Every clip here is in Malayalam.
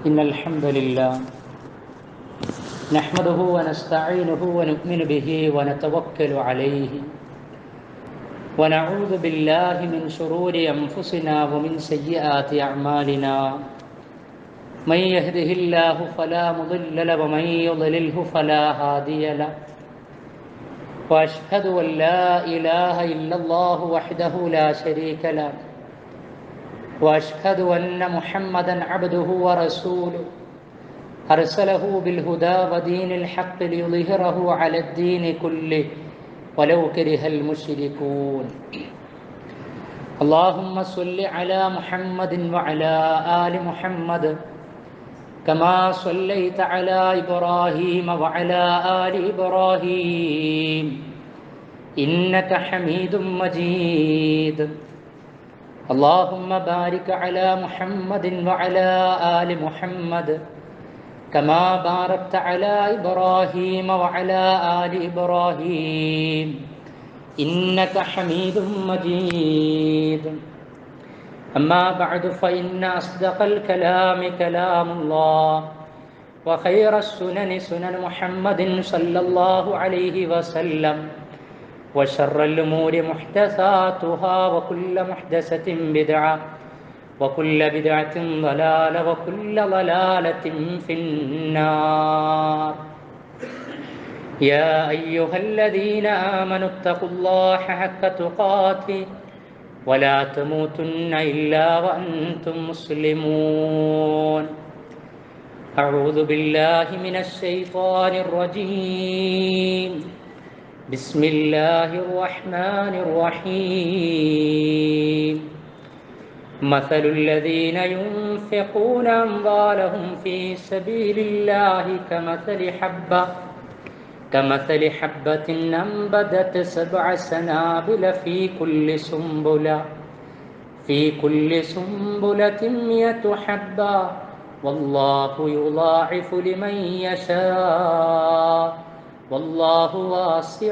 إن الحمد لله نحمده ونستعينه ونؤمن به ونتوكل عليه ونعوذ بالله من شرور أنفسنا ومن سيئات أعمالنا من يهده الله فلا مضل له ومن يضلله فلا هادي له وأشهد أن لا إله إلا الله وحده لا شريك له واشهد ان محمدا عبده ورسوله ارسله بالهدى ودين الحق ليظهره على الدين كله ولو كره المشركون اللهم صل على محمد وعلى ال محمد كما صليت على ابراهيم وعلى ال ابراهيم انك حميد مجيد اللهم بارك على محمد وعلى آل محمد كما باركت على إبراهيم وعلى آل إبراهيم إنك حميد مجيد أما بعد فإن أصدق الكلام كلام الله وخير السنن سنن محمد صلى الله عليه وسلم وشر الأمور محدثاتها وكل محدثة بدعة وكل بدعة ضلالة وكل ضلالة في النار يا أيها الذين آمنوا اتقوا الله حق تقاته ولا تموتن إلا وأنتم مسلمون أعوذ بالله من الشيطان الرجيم بسم الله الرحمن الرحيم مثل الذين ينفقون أموالهم في سبيل الله كمثل حبة كمثل حبة أنبتت سبع سنابل في كل سنبلة في كل سنبلة مئة حبة والله يضاعف لمن يشاء والله واسع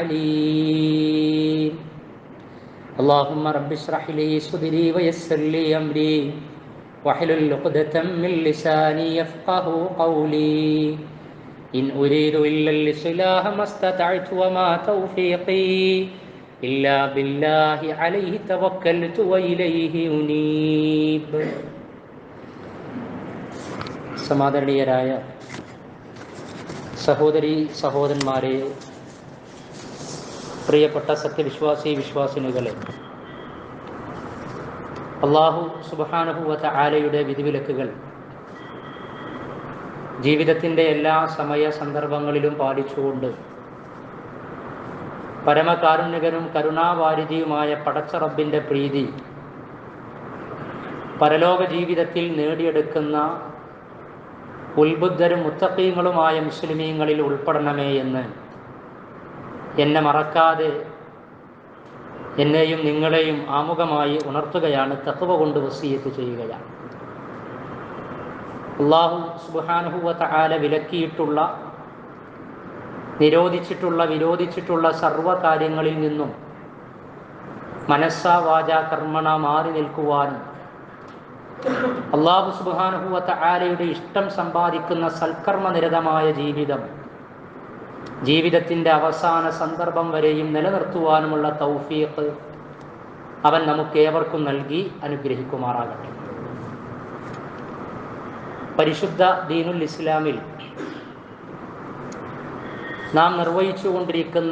عليم اللهم رب اشرح لي صدري ويسر لي امري واحلل عقدة من لساني يفقه قولي إن أريد إلا الإصلاح ما استطعت وما توفيقي إلا بالله عليه توكلت وإليه أنيب സമാദരണീയരായ സഹോദരി സഹോദരന്മാരെ പ്രിയപ്പെട്ട സത്യവിശ്വാസി വിശ്വാസിനികളെ അള്ളാഹു സുബാനുഭൂവത്ത ആലയുടെ വിധിവിലക്കുകൾ ജീവിതത്തിൻ്റെ എല്ലാ സമയ സന്ദർഭങ്ങളിലും പാലിച്ചുകൊണ്ട് പരമകാരുണ്യകനും കരുണാവാരിധിയുമായ പടച്ചറബിൻ്റെ പ്രീതി പരലോക ജീവിതത്തിൽ നേടിയെടുക്കുന്ന ഉത്ബുദ്ധരും മുത്തക്കീങ്ങളുമായ മുസ്ലിമീങ്ങളിൽ ഉൾപ്പെടണമേ എന്ന് എന്നെ മറക്കാതെ എന്നെയും നിങ്ങളെയും ആമുഖമായി ഉണർത്തുകയാണ് തത്വ കൊണ്ട് വസീയത്ത് ചെയ്യുകയാണ് അള്ളാഹു സുബാനുഹുവത്ത ആല വിലക്കിയിട്ടുള്ള നിരോധിച്ചിട്ടുള്ള വിരോധിച്ചിട്ടുള്ള സർവ്വ കാര്യങ്ങളിൽ നിന്നും മനസ്സാ വാച കർമ്മണ മാറി നിൽക്കുവാനും അള്ളാഹു സുബാനുഹുവത്ത ആലയുടെ ഇഷ്ടം സമ്പാദിക്കുന്ന സൽക്കർമ്മനിരതമായ ജീവിതം ജീവിതത്തിൻ്റെ അവസാന സന്ദർഭം വരെയും നിലനിർത്തുവാനുമുള്ള തൗഫീഖ് അവൻ നമുക്കേവർക്കും നൽകി അനുഗ്രഹിക്കുമാറാകട്ടെ പരിശുദ്ധ ദീനുൽ ഇസ്ലാമിൽ നാം നിർവഹിച്ചു കൊണ്ടിരിക്കുന്ന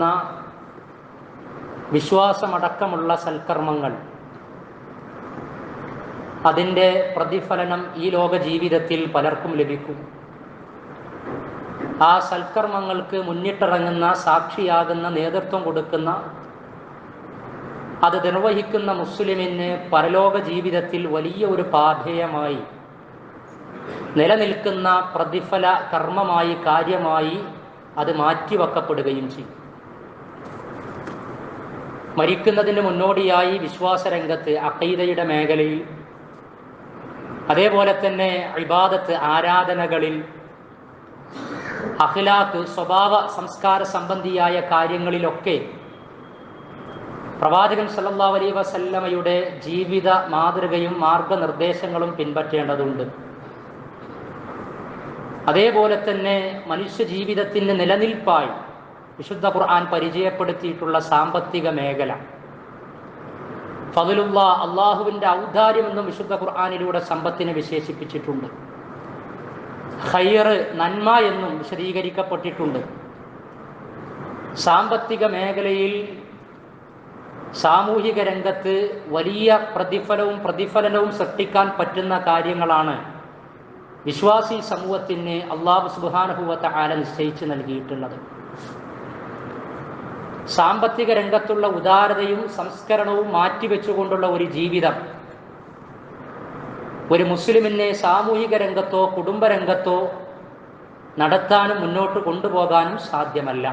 വിശ്വാസമടക്കമുള്ള സൽക്കർമ്മങ്ങൾ അതിൻ്റെ പ്രതിഫലനം ഈ ലോക ജീവിതത്തിൽ പലർക്കും ലഭിക്കും ആ സൽക്കർമ്മങ്ങൾക്ക് മുന്നിട്ടിറങ്ങുന്ന സാക്ഷിയാകുന്ന നേതൃത്വം കൊടുക്കുന്ന അത് നിർവഹിക്കുന്ന മുസ്ലിമിന് പരലോക ജീവിതത്തിൽ വലിയ ഒരു പാധേയമായി നിലനിൽക്കുന്ന പ്രതിഫല കർമ്മമായി കാര്യമായി അത് മാറ്റിവെക്കപ്പെടുകയും ചെയ്യും മരിക്കുന്നതിന് മുന്നോടിയായി വിശ്വാസരംഗത്ത് അക്കൈതയുടെ മേഖലയിൽ അതേപോലെ തന്നെ ഇബാദത്ത് ആരാധനകളിൽ അഖിലാക്ക് സ്വഭാവ സംസ്കാര സംബന്ധിയായ കാര്യങ്ങളിലൊക്കെ പ്രവാചകൻ സല്ലല്ലാഹു അലൈഹി വസല്ലമയുടെ ജീവിത മാതൃകയും മാർഗനിർദ്ദേശങ്ങളും പിൻപറ്റേണ്ടതുണ്ട് അതേപോലെ തന്നെ മനുഷ്യ ജീവിതത്തിൻ്റെ നിലനിൽപ്പായി വിശുദ്ധ ഖുർആൻ പരിചയപ്പെടുത്തിയിട്ടുള്ള സാമ്പത്തിക മേഖല ഫതിലുള്ള അള്ളാഹുവിൻ്റെ ഔദാര്യമെന്നും വിശുദ്ധ ഖുർആാനിലൂടെ സമ്പത്തിനെ വിശേഷിപ്പിച്ചിട്ടുണ്ട് ഖൈർ നന്മ എന്നും വിശദീകരിക്കപ്പെട്ടിട്ടുണ്ട് സാമ്പത്തിക മേഖലയിൽ സാമൂഹിക രംഗത്ത് വലിയ പ്രതിഫലവും പ്രതിഫലനവും സൃഷ്ടിക്കാൻ പറ്റുന്ന കാര്യങ്ങളാണ് വിശ്വാസി സമൂഹത്തിന് അള്ളാഹു സുബാനുഭവത്തെ ആല നിശ്ചയിച്ച് നൽകിയിട്ടുള്ളത് സാമ്പത്തിക രംഗത്തുള്ള ഉദാരതയും സംസ്കരണവും മാറ്റിവെച്ചുകൊണ്ടുള്ള ഒരു ജീവിതം ഒരു മുസ്ലിമിനെ സാമൂഹിക രംഗത്തോ കുടുംബരംഗത്തോ നടത്താനും മുന്നോട്ട് കൊണ്ടുപോകാനും സാധ്യമല്ല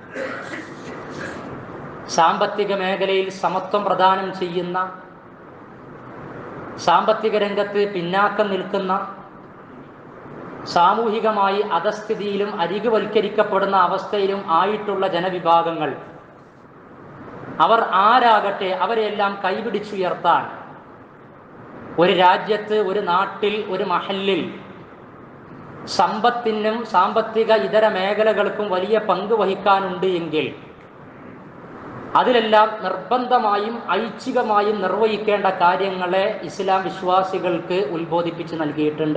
സാമ്പത്തിക മേഖലയിൽ സമത്വം പ്രദാനം ചെയ്യുന്ന സാമ്പത്തിക രംഗത്ത് പിന്നാക്കം നിൽക്കുന്ന സാമൂഹികമായി അധസ്ഥിതിയിലും അരികുവൽക്കരിക്കപ്പെടുന്ന അവസ്ഥയിലും ആയിട്ടുള്ള ജനവിഭാഗങ്ങൾ അവർ ആരാകട്ടെ അവരെല്ലാം കൈപിടിച്ചുയർത്താൻ ഒരു രാജ്യത്ത് ഒരു നാട്ടിൽ ഒരു മഹലിൽ സമ്പത്തിനും സാമ്പത്തിക ഇതര മേഖലകൾക്കും വലിയ പങ്ക് വഹിക്കാനുണ്ട് എങ്കിൽ അതിലെല്ലാം നിർബന്ധമായും ഐച്ഛികമായും നിർവഹിക്കേണ്ട കാര്യങ്ങളെ ഇസ്ലാം വിശ്വാസികൾക്ക് ഉത്ബോധിപ്പിച്ച് നൽകിയിട്ടുണ്ട്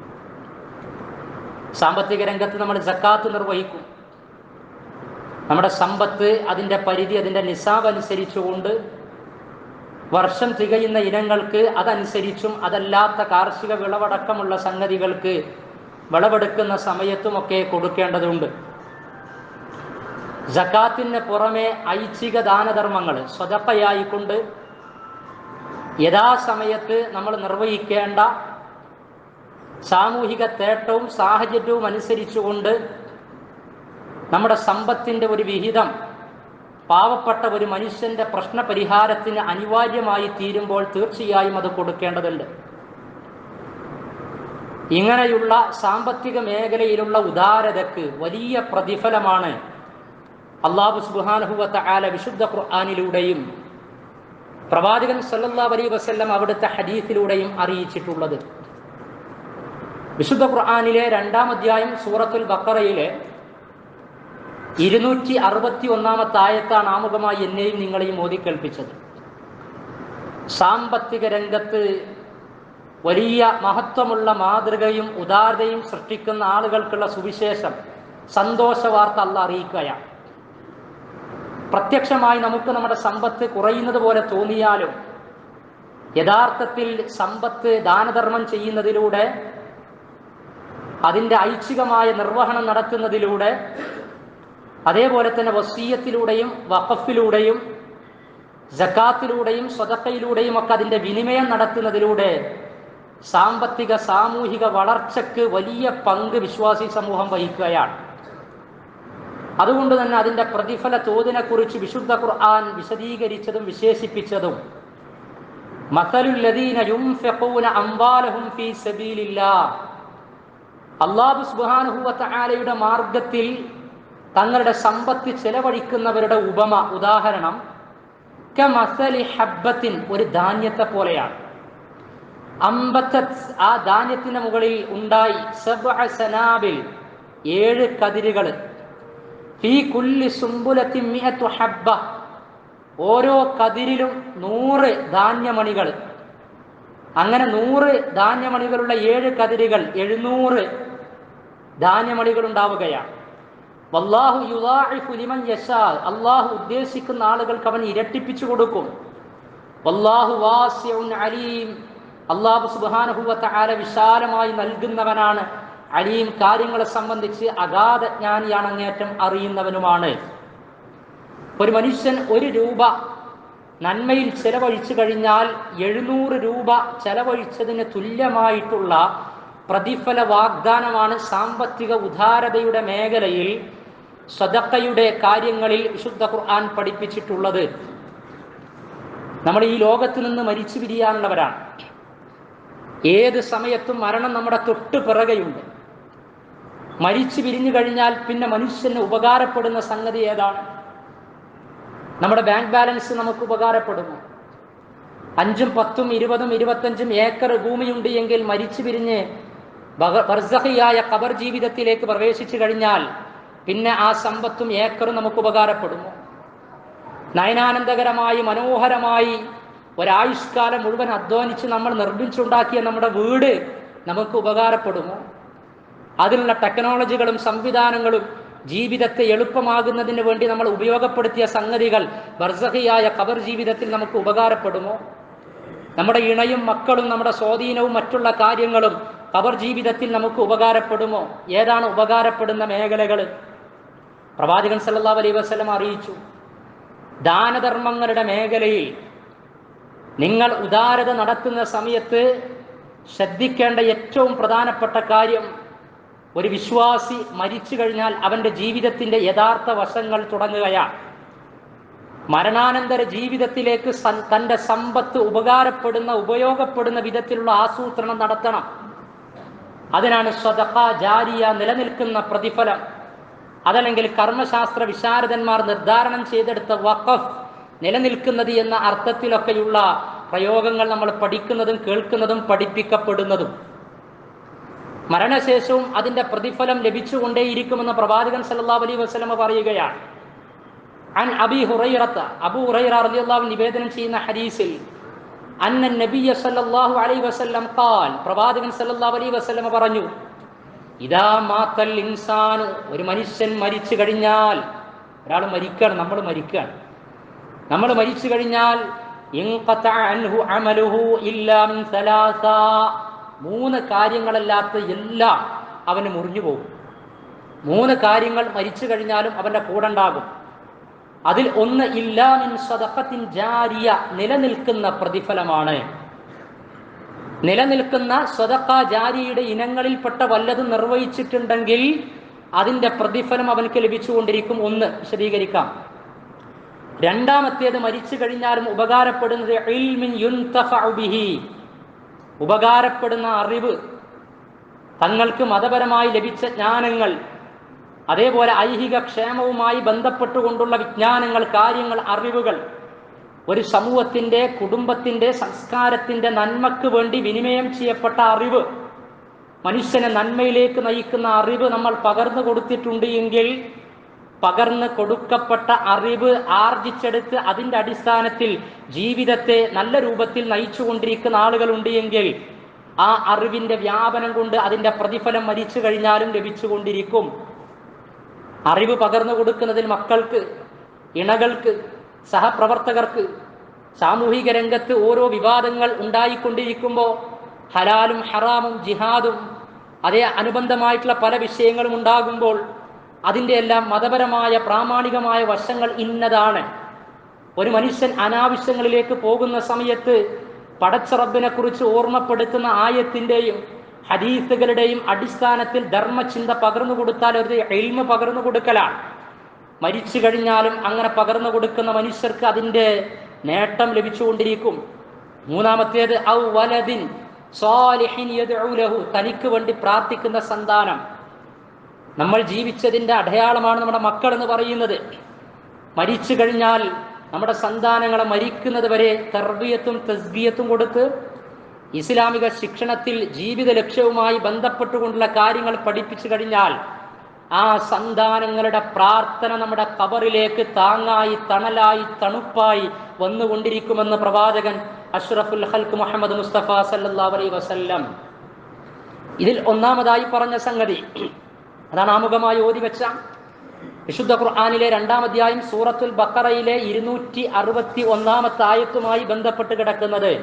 സാമ്പത്തിക രംഗത്ത് നമ്മൾ ജക്കാത്ത് നിർവഹിക്കും നമ്മുടെ സമ്പത്ത് അതിൻ്റെ പരിധി അതിൻ്റെ നിസാബ് അനുസരിച്ചുകൊണ്ട് വർഷം തികയുന്ന ഇനങ്ങൾക്ക് അതനുസരിച്ചും അതല്ലാത്ത കാർഷിക വിളവടക്കമുള്ള സംഗതികൾക്ക് വിളവെടുക്കുന്ന സമയത്തുമൊക്കെ കൊടുക്കേണ്ടതുണ്ട് ജക്കാത്തിന് പുറമെ ഐച്ഛിക ദാനധർമ്മങ്ങൾ സ്വതപ്പയായിക്കൊണ്ട് യഥാസമയത്ത് നമ്മൾ നിർവഹിക്കേണ്ട സാമൂഹിക തേട്ടവും സാഹചര്യവും അനുസരിച്ചുകൊണ്ട് നമ്മുടെ സമ്പത്തിൻ്റെ ഒരു വിഹിതം പാവപ്പെട്ട ഒരു മനുഷ്യന്റെ പ്രശ്ന പരിഹാരത്തിന് അനിവാര്യമായി തീരുമ്പോൾ തീർച്ചയായും അത് കൊടുക്കേണ്ടതുണ്ട് ഇങ്ങനെയുള്ള സാമ്പത്തിക മേഖലയിലുള്ള ഉദാരതക്ക് വലിയ പ്രതിഫലമാണ് അള്ളാഹു സുബാനഹുവത്ത ആല വിശുദ്ധ ഖുർആാനിലൂടെയും പ്രവാചകൻ സല്ലല്ലാ അലൈ വസല്ലം അവിടുത്തെ ഹദീസിലൂടെയും അറിയിച്ചിട്ടുള്ളത് വിശുദ്ധ ഖുർആാനിലെ രണ്ടാം അധ്യായം സൂറത്തുൽ ബക്കറയിലെ ഇരുന്നൂറ്റി അറുപത്തി ഒന്നാമത്തെ ആയത്താണ് ആമുഖമായി എന്നെയും നിങ്ങളെയും ഓതി കേൾപ്പിച്ചത് സാമ്പത്തിക രംഗത്ത് വലിയ മഹത്വമുള്ള മാതൃകയും ഉദാരതയും സൃഷ്ടിക്കുന്ന ആളുകൾക്കുള്ള സുവിശേഷം സന്തോഷ വാർത്ത അല്ല അറിയിക്കുകയാണ് പ്രത്യക്ഷമായി നമുക്ക് നമ്മുടെ സമ്പത്ത് കുറയുന്നത് പോലെ തോന്നിയാലും യഥാർത്ഥത്തിൽ സമ്പത്ത് ദാനധർമ്മം ചെയ്യുന്നതിലൂടെ അതിൻ്റെ ഐച്ഛികമായ നിർവഹണം നടത്തുന്നതിലൂടെ അതേപോലെ തന്നെ വസീയത്തിലൂടെയും വഖഫിലൂടെയും ജക്കാത്തിലൂടെയും സ്വതക്കയിലൂടെയും ഒക്കെ അതിൻ്റെ വിനിമയം നടത്തുന്നതിലൂടെ സാമ്പത്തിക സാമൂഹിക വളർച്ചയ്ക്ക് വലിയ പങ്ക് വിശ്വാസി സമൂഹം വഹിക്കുകയാണ് അതുകൊണ്ട് തന്നെ അതിൻ്റെ പ്രതിഫല തോതിനെക്കുറിച്ച് വിശുദ്ധ ഖുർആൻ വിശദീകരിച്ചതും വിശേഷിപ്പിച്ചതും മസലുല്ലദീന യുംഫിഖൂന അംവാലഹും ഫീ സബീലില്ലാഹ് അല്ലാഹു സുബ്ഹാനഹു വ തആലയുടെ മാർഗത്തിൽ തങ്ങളുടെ സമ്പത്ത് ചെലവഴിക്കുന്നവരുടെ ഉപമ ഉദാഹരണം കമസലി ഹബ്ബത്തിൻ ഒരു ധാന്യത്തെ പോലെയാണ് അമ്പത്തത് ആ ധാന്യത്തിന് മുകളിൽ ഉണ്ടായി സബ്അ സനാബിൽ ഏഴ് കതിരുകൾ ഫീ കുല്ലി സുംബുലത്തിൻ മിഅത്തു ഹബ്ബ ഓരോ കതിരിലും നൂറ് ധാന്യമണികൾ അങ്ങനെ നൂറ് ധാന്യമണികളുള്ള ഏഴ് കതിരുകൾ എഴുന്നൂറ് ധാന്യമണികൾ ഉണ്ടാവുകയാണ് വല്ലാഹു യുദാഇഫു ലിമൻ യശാ അള്ളാഹു ഉദ്ദേശിക്കുന്ന ആളുകൾക്ക് അവൻ ഇരട്ടിപ്പിച്ചു കൊടുക്കും വല്ലാഹു വാസിഉൻ അലീം അള്ളാഹു സുബ്ഹാനഹു വ തആല വിശാലമായി നൽകുന്നവനാണ് അലീം കാര്യങ്ങളെ സംബന്ധിച്ച് അഗാധ ജ്ഞാനിയാണ് അങ്ങേറ്റം അറിയുന്നവനുമാണ് ഒരു മനുഷ്യൻ ഒരു രൂപ നന്മയിൽ ചെലവഴിച്ചു കഴിഞ്ഞാൽ എഴുന്നൂറ് രൂപ ചെലവഴിച്ചതിന് തുല്യമായിട്ടുള്ള പ്രതിഫല വാഗ്ദാനമാണ് സാമ്പത്തിക ഉദാരതയുടെ മേഖലയിൽ സ്വതക്കയുടെ കാര്യങ്ങളിൽ വിശുദ്ധ ഖുർആൻ പഠിപ്പിച്ചിട്ടുള്ളത് നമ്മൾ ഈ ലോകത്ത് നിന്ന് മരിച്ചു പിരിയാനുള്ളവരാണ് ഏത് സമയത്തും മരണം നമ്മുടെ തൊട്ട് പിറകെയുണ്ട് മരിച്ചു പിരിഞ്ഞു കഴിഞ്ഞാൽ പിന്നെ മനുഷ്യന് ഉപകാരപ്പെടുന്ന സംഗതി ഏതാണ് നമ്മുടെ ബാങ്ക് ബാലൻസ് നമുക്ക് ഉപകാരപ്പെടുന്നു അഞ്ചും പത്തും ഇരുപതും ഇരുപത്തഞ്ചും ഏക്കർ ഭൂമിയുണ്ട് എങ്കിൽ മരിച്ചു പിരിഞ്ഞ് ബഹ- ബർസഹിയായ ഖബർ ജീവിതത്തിലേക്ക് പ്രവേശിച്ചു കഴിഞ്ഞാൽ പിന്നെ ആ സമ്പത്തും ഏക്കറും നമുക്ക് ഉപകാരപ്പെടുമോ നയനാനന്ദകരമായി മനോഹരമായി ഒരായുഷ്കാലം മുഴുവൻ അധ്വാനിച്ച് നമ്മൾ നിർമ്മിച്ചുണ്ടാക്കിയ നമ്മുടെ വീട് നമുക്ക് ഉപകാരപ്പെടുമോ അതിനുള്ള ടെക്നോളജികളും സംവിധാനങ്ങളും ജീവിതത്തെ എളുപ്പമാകുന്നതിന് വേണ്ടി നമ്മൾ ഉപയോഗപ്പെടുത്തിയ സംഗതികൾ ബർസഹിയായ ഖബർ ജീവിതത്തിൽ നമുക്ക് ഉപകാരപ്പെടുമോ നമ്മുടെ ഇണയും മക്കളും നമ്മുടെ സ്വാധീനവും മറ്റുള്ള കാര്യങ്ങളും ഖബർ ജീവിതത്തിൽ നമുക്ക് ഉപകാരപ്പെടുമോ ഏതാണ് ഉപകാരപ്പെടുന്ന മേഖലകൾ പ്രവാചകൻ സല്ലല്ലാഹു അലൈഹി വസല്ലം അറിയിച്ചു ദാനധർമ്മങ്ങളുടെ മേഖലയിൽ നിങ്ങൾ ഉദാരത നടത്തുന്ന സമയത്ത് ശ്രദ്ധിക്കേണ്ട ഏറ്റവും പ്രധാനപ്പെട്ട കാര്യം ഒരു വിശ്വാസി മരിച്ചു കഴിഞ്ഞാൽ അവന്റെ ജീവിതത്തിന്റെ യഥാർത്ഥ വശങ്ങൾ തുടങ്ങുകയാണ് മരണാനന്തര ജീവിതത്തിലേക്ക് സൻ- തന്റെ സമ്പത്ത് ഉപകാരപ്പെടുന്ന ഉപയോഗപ്പെടുന്ന വിധത്തിലുള്ള ആസൂത്രണം നടത്തണം അതിനാണ് സ്വതക്ക ജാരിയ നിലനിൽക്കുന്ന പ്രതിഫലം അതല്ലെങ്കിൽ കർമ്മശാസ്ത്ര വിശാരദന്മാർ നിർദ്ധാരണം ചെയ്തെടുത്ത വഖഫ് നിലനിൽക്കുന്നത് എന്ന അർത്ഥത്തിലൊക്കെയുള്ള പ്രയോഗങ്ങൾ നമ്മൾ പഠിക്കുന്നതും കേൾക്കുന്നതും പഠിപ്പിക്കപ്പെടുന്നതും മരണശേഷവും അതിന്റെ പ്രതിഫലം ലഭിച്ചുകൊണ്ടേയിരിക്കുമെന്ന് പ്രവാചകൻ സല്ലല്ലാഹു അലൈഹി വസല്ലമ പറയുകയാണ് അൻ അബി ഹുറൈറത്ത അബു ഹുറൈറ റളിയല്ലാഹു നിവേദനം ചെയ്യുന്ന ഹദീസിൽ അന്ന നബിയ സല്ലല്ലാഹു അലൈഹി വസല്ലം ഖാൽ പ്രവാചകൻ സല്ലല്ലാഹു അലൈഹി വസല്ലമ പറഞ്ഞു ഇതാ മാത്തൽ ഇൻസാനു ഒരു മനുഷ്യൻ മരിച്ചു കഴിഞ്ഞാൽ ഒരാൾ മരിക്കുകയാണ് നമ്മൾ മരിക്കുകയാണ് നമ്മൾ മരിച്ചു കഴിഞ്ഞാൽ ഇൻഖതഅ അൻഹു അമലുഹു ഇല്ലാ മിൻ സലാസ മൂന്ന് കാര്യങ്ങളല്ലാത്ത എല്ലാം അവന് മുറിഞ്ഞു പോകും മൂന്ന് കാര്യങ്ങൾ മരിച്ചു കഴിഞ്ഞാലും അവന്റെ കൂടെ ഉണ്ടാകും അതിൽ ഒന്ന് ഇല്ലാമിൻ സദഖത്തിൻ ജാരിയ നിലനിൽക്കുന്ന പ്രതിഫലമാണ് നിലനിൽക്കുന്ന സ്വതക്ക ജാരിയുടെ ഇനങ്ങളിൽപ്പെട്ട വല്ലതും നിർവഹിച്ചിട്ടുണ്ടെങ്കിൽ അതിന്റെ പ്രതിഫലം അവനക്ക് ലഭിച്ചുകൊണ്ടിരിക്കും ഒന്ന് വിശദീകരിക്കാം രണ്ടാമത്തേത് മരിച്ചു കഴിഞ്ഞാലും ഉപകാരപ്പെടുന്നത് ഇൽമിൻ യുൻതഫഉ ബിഹി ഉപകാരപ്പെടുന്ന അറിവ് തങ്ങൾക്ക് മതപരമായി ലഭിച്ച ജ്ഞാനങ്ങൾ അതേപോലെ ഐഹിക ക്ഷേമവുമായി ബന്ധപ്പെട്ടുകൊണ്ടുള്ള വിജ്ഞാനങ്ങൾ കാര്യങ്ങൾ അറിവുകൾ ഒരു സമൂഹത്തിന്റെ കുടുംബത്തിന്റെ സംസ്കാരത്തിന്റെ നന്മക്ക് വേണ്ടി വിനിമയം ചെയ്യപ്പെട്ട അറിവ് മനുഷ്യനെ നന്മയിലേക്ക് നയിക്കുന്ന അറിവ് നമ്മൾ പകർന്നു കൊടുത്തിട്ടുണ്ട് എങ്കിൽ പകർന്നു കൊടുക്കപ്പെട്ട അറിവ് ആർജിച്ചെടുത്ത് അതിന്റെ അടിസ്ഥാനത്തിൽ ജീവിതത്തെ നല്ല രൂപത്തിൽ നയിച്ചുകൊണ്ടിരിക്കുന്ന ആളുകളുണ്ട് എങ്കിൽ ആ അറിവിന്റെ വ്യാപനം കൊണ്ട് അതിന്റെ പ്രതിഫലം മരിച്ചു കഴിഞ്ഞാലും ലഭിച്ചുകൊണ്ടിരിക്കും അറിവ് പകർന്നു കൊടുക്കുന്നതിൽ മക്കൾക്ക് ഇണകൾക്ക് സഹപ്രവർത്തകർക്ക് സാമൂഹിക രംഗത്ത് ഓരോ വിവാദങ്ങൾ ഉണ്ടായിക്കൊണ്ടിരിക്കുമ്പോൾ ഹലാലും ഹറാമും ജിഹാദും അതേ അനുബന്ധമായിട്ടുള്ള പല വിഷയങ്ങളും ഉണ്ടാകുമ്പോൾ അതിൻ്റെ എല്ലാം മതപരമായ പ്രാമാണികമായ വശങ്ങൾ ഇന്നതാണ് ഒരു മനുഷ്യൻ അനാവശ്യങ്ങളിലേക്ക് പോകുന്ന സമയത്ത് പടച്ചറബിനെ കുറിച്ച് ഓർമ്മപ്പെടുത്തുന്ന ആയത്തിൻ്റെയും ഹദീസുകളുടെയും അടിസ്ഥാനത്തിൽ ധർമ്മചിന്ത പകർന്നു കൊടുത്താൽ ഒരു എൽമ പകർന്നു കൊടുക്കലാണ് മരിച്ചു കഴിഞ്ഞാലും അങ്ങനെ പകർന്നു കൊടുക്കുന്ന മനുഷ്യർക്ക് അതിൻ്റെ നേട്ടം ലഭിച്ചുകൊണ്ടിരിക്കും മൂന്നാമത്തേത് ഔ വലദിൻ സ്വാലിഹിൻ യദ്ഉ ലഹു തനിക്ക് വേണ്ടി പ്രാർത്ഥിക്കുന്ന സന്താനം നമ്മൾ ജീവിച്ചതിൻ്റെ അടയാളമാണ് നമ്മുടെ മക്കൾ എന്ന് പറയുന്നത് മരിച്ചു കഴിഞ്ഞാൽ നമ്മുടെ സന്താനങ്ങളെ മരിക്കുന്നത് വരെ തർബിയത്തും തസ്ബിയത്തും കൊടുത്ത് ഇസ്ലാമിക ശിക്ഷണത്തിൽ ജീവിത ലക്ഷ്യവുമായി ബന്ധപ്പെട്ടുകൊണ്ടുള്ള കാര്യങ്ങൾ പഠിപ്പിച്ചു കഴിഞ്ഞാൽ ആ സന്താനങ്ങളുടെ പ്രാർത്ഥന നമ്മുടെ കബറിലേക്ക് താങ്ങായി തണലായി തണുപ്പായി വന്നുകൊണ്ടിരിക്കുമെന്ന് പ്രവാചകൻ അഷ്റഫുൽ ഹൽക്ക് മുഹമ്മദ് മുസ്തഫ സല്ലല്ലാഹു അലൈഹി വസല്ലം ഇതിൽ ഒന്നാമതായി പറഞ്ഞ സംഗതി അതാണ് ആമുഖമായി ഓതി വെച്ച വിശുദ്ധ ഖുർആാനിലെ രണ്ടാം അധ്യായം സൂറത്തുൽ ബക്കറയിലെ ഇരുന്നൂറ്റി അറുപത്തി ഒന്നാമത്തെ ആയത്തുമായി ബന്ധപ്പെട്ട് കിടക്കുന്നത്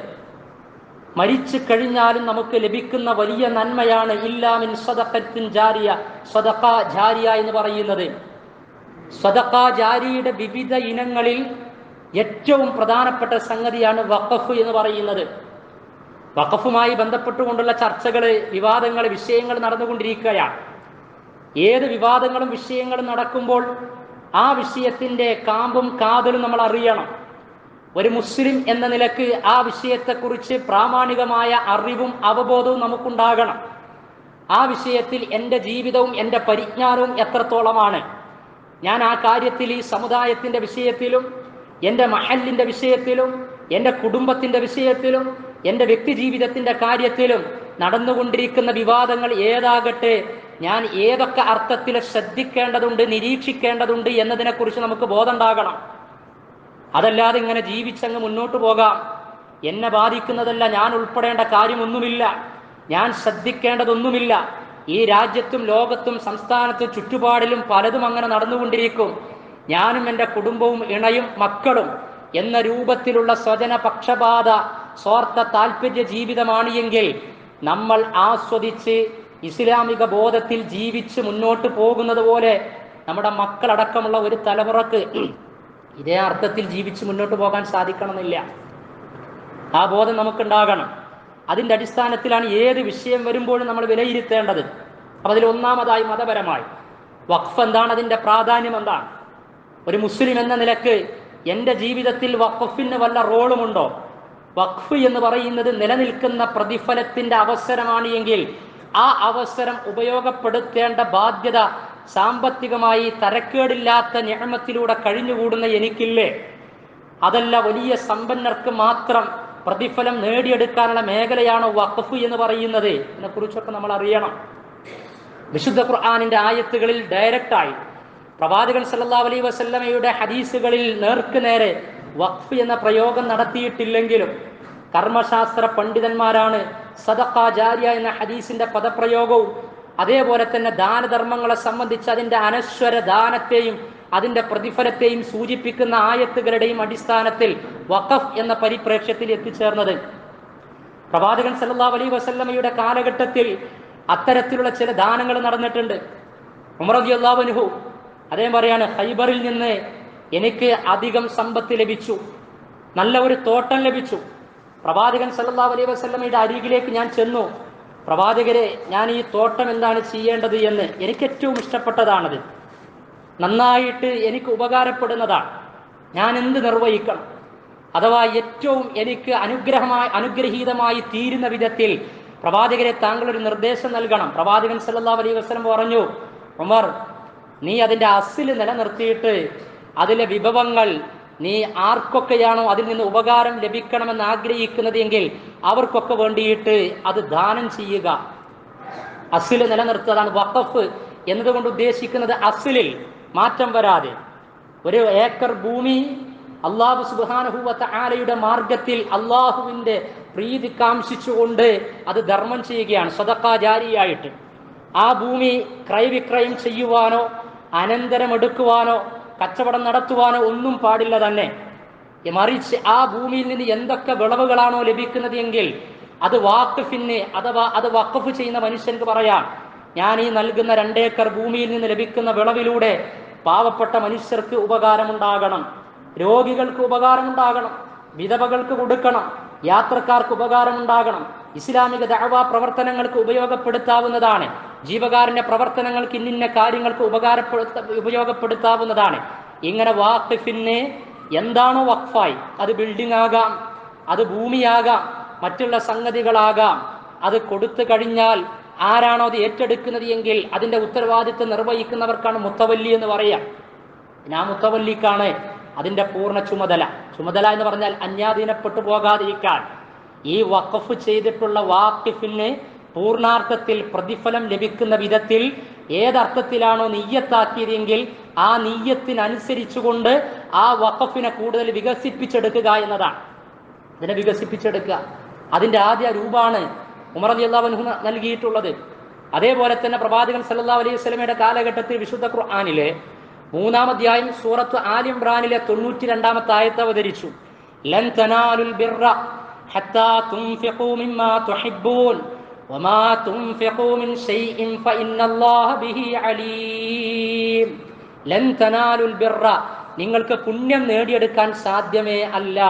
മരിച്ചു കഴിഞ്ഞാലും നമുക്ക് ലഭിക്കുന്ന വലിയ നന്മയാണ് ഇല്ലാമിൻ സ്വതക്കത്തിൻ ജാരിയ സ്വതക്ക ജാരിയ എന്ന് പറയുന്നത് സ്വതക്ക ജാരിയുടെ വിവിധ ഇനങ്ങളിൽ ഏറ്റവും പ്രധാനപ്പെട്ട സംഗതിയാണ് വഖഫ് എന്ന് പറയുന്നത് വഖഫുമായി ബന്ധപ്പെട്ടുകൊണ്ടുള്ള ചർച്ചകൾ വിവാദങ്ങൾ വിഷയങ്ങൾ നടന്നുകൊണ്ടിരിക്കുകയാണ് ഏത് വിവാദങ്ങളും വിഷയങ്ങളും നടക്കുമ്പോൾ ആ വിഷയത്തിന്റെ കാമ്പും കാതലും നമ്മൾ അറിയണം ഒരു മുസ്ലിം എന്ന നിലക്ക് ആ വിഷയത്തെക്കുറിച്ച് പ്രാമാണികമായ അറിവും അവബോധവും നമുക്കുണ്ടാകണം ആ വിഷയത്തിൽ എൻ്റെ ജീവിതവും എൻ്റെ പരിജ്ഞാനവും എത്രത്തോളമാണ് ഞാൻ ആ കാര്യത്തിൽ ഈ സമുദായത്തിൻ്റെ വിഷയത്തിലും എൻ്റെ മഹലിൻ്റെ വിഷയത്തിലും എൻ്റെ കുടുംബത്തിൻ്റെ വിഷയത്തിലും എൻ്റെ വ്യക്തി ജീവിതത്തിൻ്റെ കാര്യത്തിലും നടന്നുകൊണ്ടിരിക്കുന്ന വിവാദങ്ങൾ ഏതാകട്ടെ ഞാൻ ഏതൊക്കെ അർത്ഥത്തിൽ ശ്രദ്ധിക്കേണ്ടതുണ്ട് നിരീക്ഷിക്കേണ്ടതുണ്ട് എന്നതിനെക്കുറിച്ച് നമുക്ക് ബോധമുണ്ടാകണം അതല്ലാതെ ഇങ്ങനെ ജീവിച്ചങ്ങ് മുന്നോട്ട് പോകാം എന്നെ ബാധിക്കുന്നതല്ല ഞാൻ ഉൾപ്പെടേണ്ട കാര്യമൊന്നുമില്ല ഞാൻ ശ്രദ്ധിക്കേണ്ടതൊന്നുമില്ല ഈ രാജ്യത്തും ലോകത്തും സംസ്ഥാനത്തും ചുറ്റുപാടിലും പലതും അങ്ങനെ നടന്നുകൊണ്ടിരിക്കും ഞാനും എൻ്റെ കുടുംബവും ഇണയും മക്കളും എന്ന രൂപത്തിലുള്ള സ്വജന പക്ഷപാത സ്വാർത്ഥ താല്പര്യ ജീവിതമാണ് എങ്കിൽ നമ്മൾ ആസ്വദിച്ച് ഇസ്ലാമിക ബോധത്തിൽ ജീവിച്ച് മുന്നോട്ട് പോകുന്നത് പോലെ നമ്മുടെ മക്കളടക്കമുള്ള ഒരു തലമുറക്ക് ഇതേ അർത്ഥത്തിൽ ജീവിച്ച് മുന്നോട്ട് പോകാൻ സാധിക്കണമെന്നില്ല ആ ബോധം നമുക്കുണ്ടാകണം അതിൻ്റെ അടിസ്ഥാനത്തിലാണ് ഏത് വിഷയം വരുമ്പോഴും നമ്മൾ വിലയിരുത്തേണ്ടത് അപ്പം അതിൽ ഒന്നാമതായി മതപരമായി വഖഫ് എന്താണ് അതിൻ്റെ പ്രാധാന്യം എന്താണ് ഒരു മുസ്ലിം എന്ന നിലക്ക് എൻ്റെ ജീവിതത്തിൽ വഖഫിന് വല്ല റോളുമുണ്ടോ വഖഫ് എന്ന് പറയുന്നത് നിലനിൽക്കുന്ന പ്രതിഫലത്തിന്റെ അവസരമാണ് എങ്കിൽ ആ അവസരം ഉപയോഗപ്പെടുത്തേണ്ട ബാധ്യത സാമ്പത്തികമായി തരക്കേടില്ലാത്ത ഞാമത്തിലൂടെ കഴിഞ്ഞുകൂടുന്ന എനിക്കില്ലേ അതല്ല വലിയ സമ്പന്നർക്ക് മാത്രം പ്രതിഫലം നേടിയെടുക്കാനുള്ള മേഖലയാണോ വഖഫ് എന്ന് പറയുന്നത് ഇതിനെ കുറിച്ചൊക്കെ നമ്മൾ അറിയണം വിശുദ്ധ ഖുർആാനിന്റെ ആയത്തുകളിൽ ഡയറക്റ്റായി പ്രവാചകൻ സല്ലല്ലാഹു അലൈഹി വസല്ലമയുടെ ഹദീസുകളിൽ നേർക്ക് നേരെ വഖഫ് എന്ന പ്രയോഗം നടത്തിയിട്ടില്ലെങ്കിലും കർമ്മശാസ്ത്ര പണ്ഡിതന്മാരാണ് സദഖ ജാരിയ എന്ന ഹദീസിന്റെ പദപ്രയോഗവും അതേപോലെ തന്നെ ദാനധർമ്മങ്ങളെ സംബന്ധിച്ച് അതിന്റെ അനശ്വര ദാനത്തെയും അതിന്റെ പ്രതിഫലത്തെയും സൂചിപ്പിക്കുന്ന ആയത്തുകളുടെയും അടിസ്ഥാനത്തിൽ വഖഫ് എന്ന പരിപ്രേക്ഷ്യത്തിൽ എത്തിച്ചേർന്നത് പ്രവാചകൻ സല്ലല്ലാഹു അലൈഹി വസല്ലമയുടെ കാലഘട്ടത്തിൽ അത്തരത്തിലുള്ള ചില ദാനങ്ങൾ നടന്നിട്ടുണ്ട് ഉമർ റളിയല്ലാഹു അൻഹു അദ്ദേഹം പറയാണ് ഹൈബറിൽ നിന്ന് എനിക്ക് അധികം സമ്പത്ത് ലഭിച്ചു നല്ല ഒരു തോട്ടം ലഭിച്ചു പ്രവാചകൻ സല്ലല്ലാഹു അലൈഹി വസല്ലമയുടെ അരികിലേക്ക് ഞാൻ ചെന്നു പ്രവാചകരെ ഞാൻ ഈ തോട്ടം എന്താണ് ചെയ്യേണ്ടത് എന്ന് എനിക്ക് ഏറ്റവും ഇഷ്ടപ്പെട്ടതാണത് നന്നായിട്ട് എനിക്ക് ഉപകാരപ്പെടുന്നതാണ് ഞാൻ എന്ത് നിർവഹിക്കണം അഥവാ ഏറ്റവും എനിക്ക് അനുഗ്രഹമായി അനുഗ്രഹീതമായി തീരുന്ന വിധത്തിൽ പ്രവാചകരെ താങ്കൾ ഒരു നിർദ്ദേശം നൽകണം പ്രവാചകൻ സല്ലല്ലാഹു അലൈഹി വസല്ലം പറഞ്ഞു ഉമർ നീ അതിൻ്റെ അസിൽ നിലനിർത്തിയിട്ട് അതിലെ വിഭവങ്ങൾ നീ ആർക്കൊക്കെയാണോ അതിൽ നിന്ന് ഉപകാരം ലഭിക്കണമെന്ന് ആഗ്രഹിക്കുന്നത് എങ്കിൽ അവർക്കൊക്കെ വേണ്ടിയിട്ട് അത് ദാനം ചെയ്യുക അസിൽ നിലനിർത്തുന്നതാണ് വഖഫ് എന്നതുകൊണ്ട് ഉദ്ദേശിക്കുന്നത് അസിലിൽ മാറ്റം വരാതെ ഒരു ഏക്കർ ഭൂമി അള്ളാഹു സുബാനഹുവത്ത ആലയുടെ മാർഗത്തിൽ അള്ളാഹുവിൻ്റെ പ്രീതി കാംക്ഷിച്ചുകൊണ്ട് അത് ധർമ്മം ചെയ്യുകയാണ് സ്വതക്കാ ജാരിയായിട്ട് ആ ഭൂമി ക്രയവിക്രയം ചെയ്യുവാനോ അനന്തരം എടുക്കുവാനോ കച്ചവടം നടത്തുവാനോ ഒന്നും പാടില്ല തന്നെ മറിച്ച് ആ ഭൂമിയിൽ നിന്ന് എന്തൊക്കെ വിളവുകളാണോ ലഭിക്കുന്നത് എങ്കിൽ അത് വാക്കഫിന് അഥവാ അത് വഖഫ് ചെയ്യുന്ന മനുഷ്യർക്ക് പറയാം ഞാൻ ഈ നൽകുന്ന രണ്ടേക്കർ ഭൂമിയിൽ നിന്ന് ലഭിക്കുന്ന വിളവിലൂടെ പാവപ്പെട്ട മനുഷ്യർക്ക് ഉപകാരമുണ്ടാകണം രോഗികൾക്ക് ഉപകാരമുണ്ടാകണം വിധവകൾക്ക് കൊടുക്കണം യാത്രക്കാർക്ക് ഉപകാരമുണ്ടാകണം ഇസ്ലാമിക ദഅവാ പ്രവർത്തനങ്ങൾക്ക് ഉപയോഗപ്പെടുത്താവുന്നതാണ് ജീവകാരുണ്യ പ്രവർത്തനങ്ങൾക്ക് ഇന്നിന്ന കാര്യങ്ങൾക്ക് ഉപകാരപ്പെടുത്ത ഉപയോഗപ്പെടുത്താവുന്നതാണ് ഇങ്ങനെ വാക്കിഫിന് എന്താണോ വഖഫായി അത് ബിൽഡിംഗ് ആകാം അത് ഭൂമിയാകാം മറ്റുള്ള സംഗതികളാകാം അത് കൊടുത്തു കഴിഞ്ഞാൽ ആരാണോ അത് ഏറ്റെടുക്കുന്നത് എങ്കിൽ അതിന്റെ ഉത്തരവാദിത്വം നിർവഹിക്കുന്നവർക്കാണ് മുത്തവല്ലി എന്ന് പറയാം ഞാൻ മുത്തവല്ലിക്കാണ് അതിന്റെ പൂർണ്ണ ചുമതല ചുമതല എന്ന് പറഞ്ഞാൽ അന്യാധീനപ്പെട്ടു പോകാതിരിക്കാൻ ഈ വഖഫ് ചെയ്തിട്ടുള്ള വാക്കിഫിന് പൂർണാർത്ഥത്തിൽ പ്രതിഫലം ലഭിക്കുന്ന വിധത്തിൽ ഏതർത്ഥത്തിലാണോ നെയ്യത്താക്കിയതെങ്കിൽ ആ നെയ്യത്തിനനുസരിച്ചുകൊണ്ട് ആ വഖഫിനെ കൂടുതൽ വികസിപ്പിച്ചെടുക്കുക എന്നതാണ് ഇതിനെ വികസിപ്പിച്ചെടുക്കുക അതിന്റെ ആദ്യ രൂപമാണ് ഉമർ അലി അള്ളാഹു നൽകിയിട്ടുള്ളത് അതേപോലെ തന്നെ പ്രവാചകൻ സല്ലല്ലാഹു അലൈഹി വസല്ലമയുടെ കാലഘട്ടത്തിൽ വിശുദ്ധ ഖുർആനിലെ മൂന്നാം അധ്യായം സൂറത്ത് ആലി ഇമ്രാനിലെ തൊണ്ണൂറ്റി രണ്ടാമത്തെ ആയത്ത് അവതരിച്ചു ലൻ തനാലുൽ ബിർറ ഹത്താ തുൻഫിഖൂ മിമ്മാ തുഹിബ്ബൂൻ വമാ തുൻഫിഖൂ മിൻ ഷൈഇൻ ഫഇന്നല്ലാഹ ബിഹി അലീം ലൻ തനാലുൽ ബിർറ നിങ്ങൾക്ക് പുണ്യം നേടിയെടുക്കാൻ സാധ്യമേ അല്ല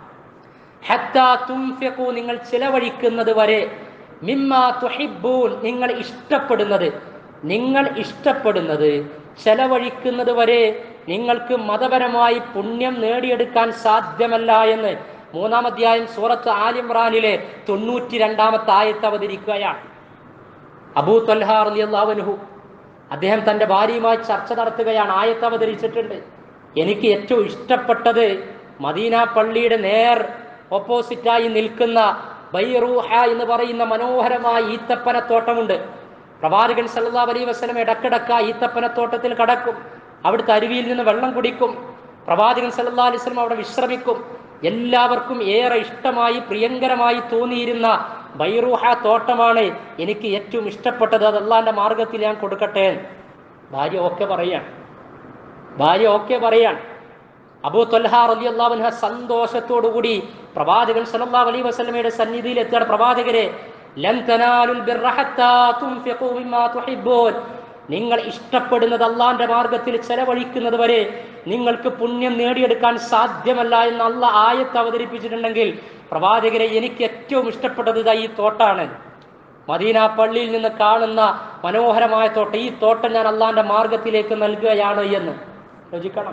ഹത്താ തുൻഫിഖൂ നിങ്ങൾ ചിലവഴിക്കുന്നത് വരെ മിമ്മാ തുഹിബ്ബൂൻ നിങ്ങൾ ഇഷ്ടപ്പെടുന്നത് നിങ്ങൾ ഇഷ്ടപ്പെടുന്നത് ചെലവഴിക്കുന്നത് വരെ നിങ്ങൾക്ക് മതപരമായി പുണ്യം നേടിയെടുക്കാൻ സാധ്യമല്ല എന്ന് മൂന്നാം അധ്യായം സൂറത്ത് ആലിമ്രാനിലെ തൊണ്ണൂറ്റി രണ്ടാമത്തെ ആയത്ത് അവതരിക്കുകയാണ് അബൂ തൊൽഹാർ അലിയല്ലാവനുഹു അദ്ദേഹം തന്റെ ഭാര്യയുമായി ചർച്ച നടത്തുകയാണ് ആയത്ത് അവതരിച്ചിട്ടുണ്ട് എനിക്ക് ഏറ്റവും ഇഷ്ടപ്പെട്ടത് മദീന പള്ളിയുടെ നേർ ഓപ്പോസിറ്റായി നിൽക്കുന്ന ബൈറൂഹ എന്ന് പറയുന്ന മനോഹരമായ ഈത്തപ്പനത്തോട്ടമുണ്ട് പ്രവാചകൻ സല്ലാ അലൈ വസ്ലം ഇടക്കിടക്ക ഈത്തപ്പനത്തോട്ടത്തിൽ കടക്കും അവിടുത്തെ അരുവിയിൽ നിന്ന് വെള്ളം കുടിക്കും പ്രവാചകൻ സല്ലാ അലൈഹി വസ്ലം അവിടെ വിശ്രമിക്കും എല്ലാവർക്കും ഏറെ ഇഷ്ടമായി പ്രിയങ്കരമായി തോന്നിയിരുന്ന ബൈറൂഹ തോട്ടമാണ് എനിക്ക് ഏറ്റവും ഇഷ്ടപ്പെട്ടത് അത് അള്ളാന്റെ മാർഗത്തിൽ ഞാൻ കൊടുക്കട്ടെ ഭാര്യ ഓക്കെ പറയാൻ ഭാര്യ ഓക്കെ പറയാൻ അബൂ തൊൽഹ റലി അള്ളാഹുൻഹ സന്തോഷത്തോടുകൂടി പ്രവാചകൻ സല്ലല്ലാഹു അലൈഹി വസല്ലമയുടെ സന്നിധിയിൽ എത്തിയ പ്രവാചകരെ ലൻ തനാലുൽ ബിർറ ഹത്താ തുൻഫിഖൂ മിമ്മാ തുഹിബ്ബൂൻ നിങ്ങൾ ഇഷ്ടപ്പെടുന്നത് അള്ളാന്റെ മാർഗത്തിൽ ചെലവഴിക്കുന്നത് വരെ നിങ്ങൾക്ക് പുണ്യം നേടിയെടുക്കാൻ സാധ്യമല്ല എന്ന് അല്ല ആയത്ത് അവതരിപ്പിച്ചിട്ടുണ്ടെങ്കിൽ പ്രവാചകരെ എനിക്ക് ഏറ്റവും ഇഷ്ടപ്പെട്ടത് ഇതാ ഈ തോട്ടാണ് മദീന പള്ളിയിൽ നിന്ന് കാണുന്ന മനോഹരമായ തോട്ടം ഈ തോട്ടം ഞാൻ അള്ളാന്റെ മാർഗത്തിലേക്ക് നൽകുകയാണ് എന്ന് യോജിക്കണം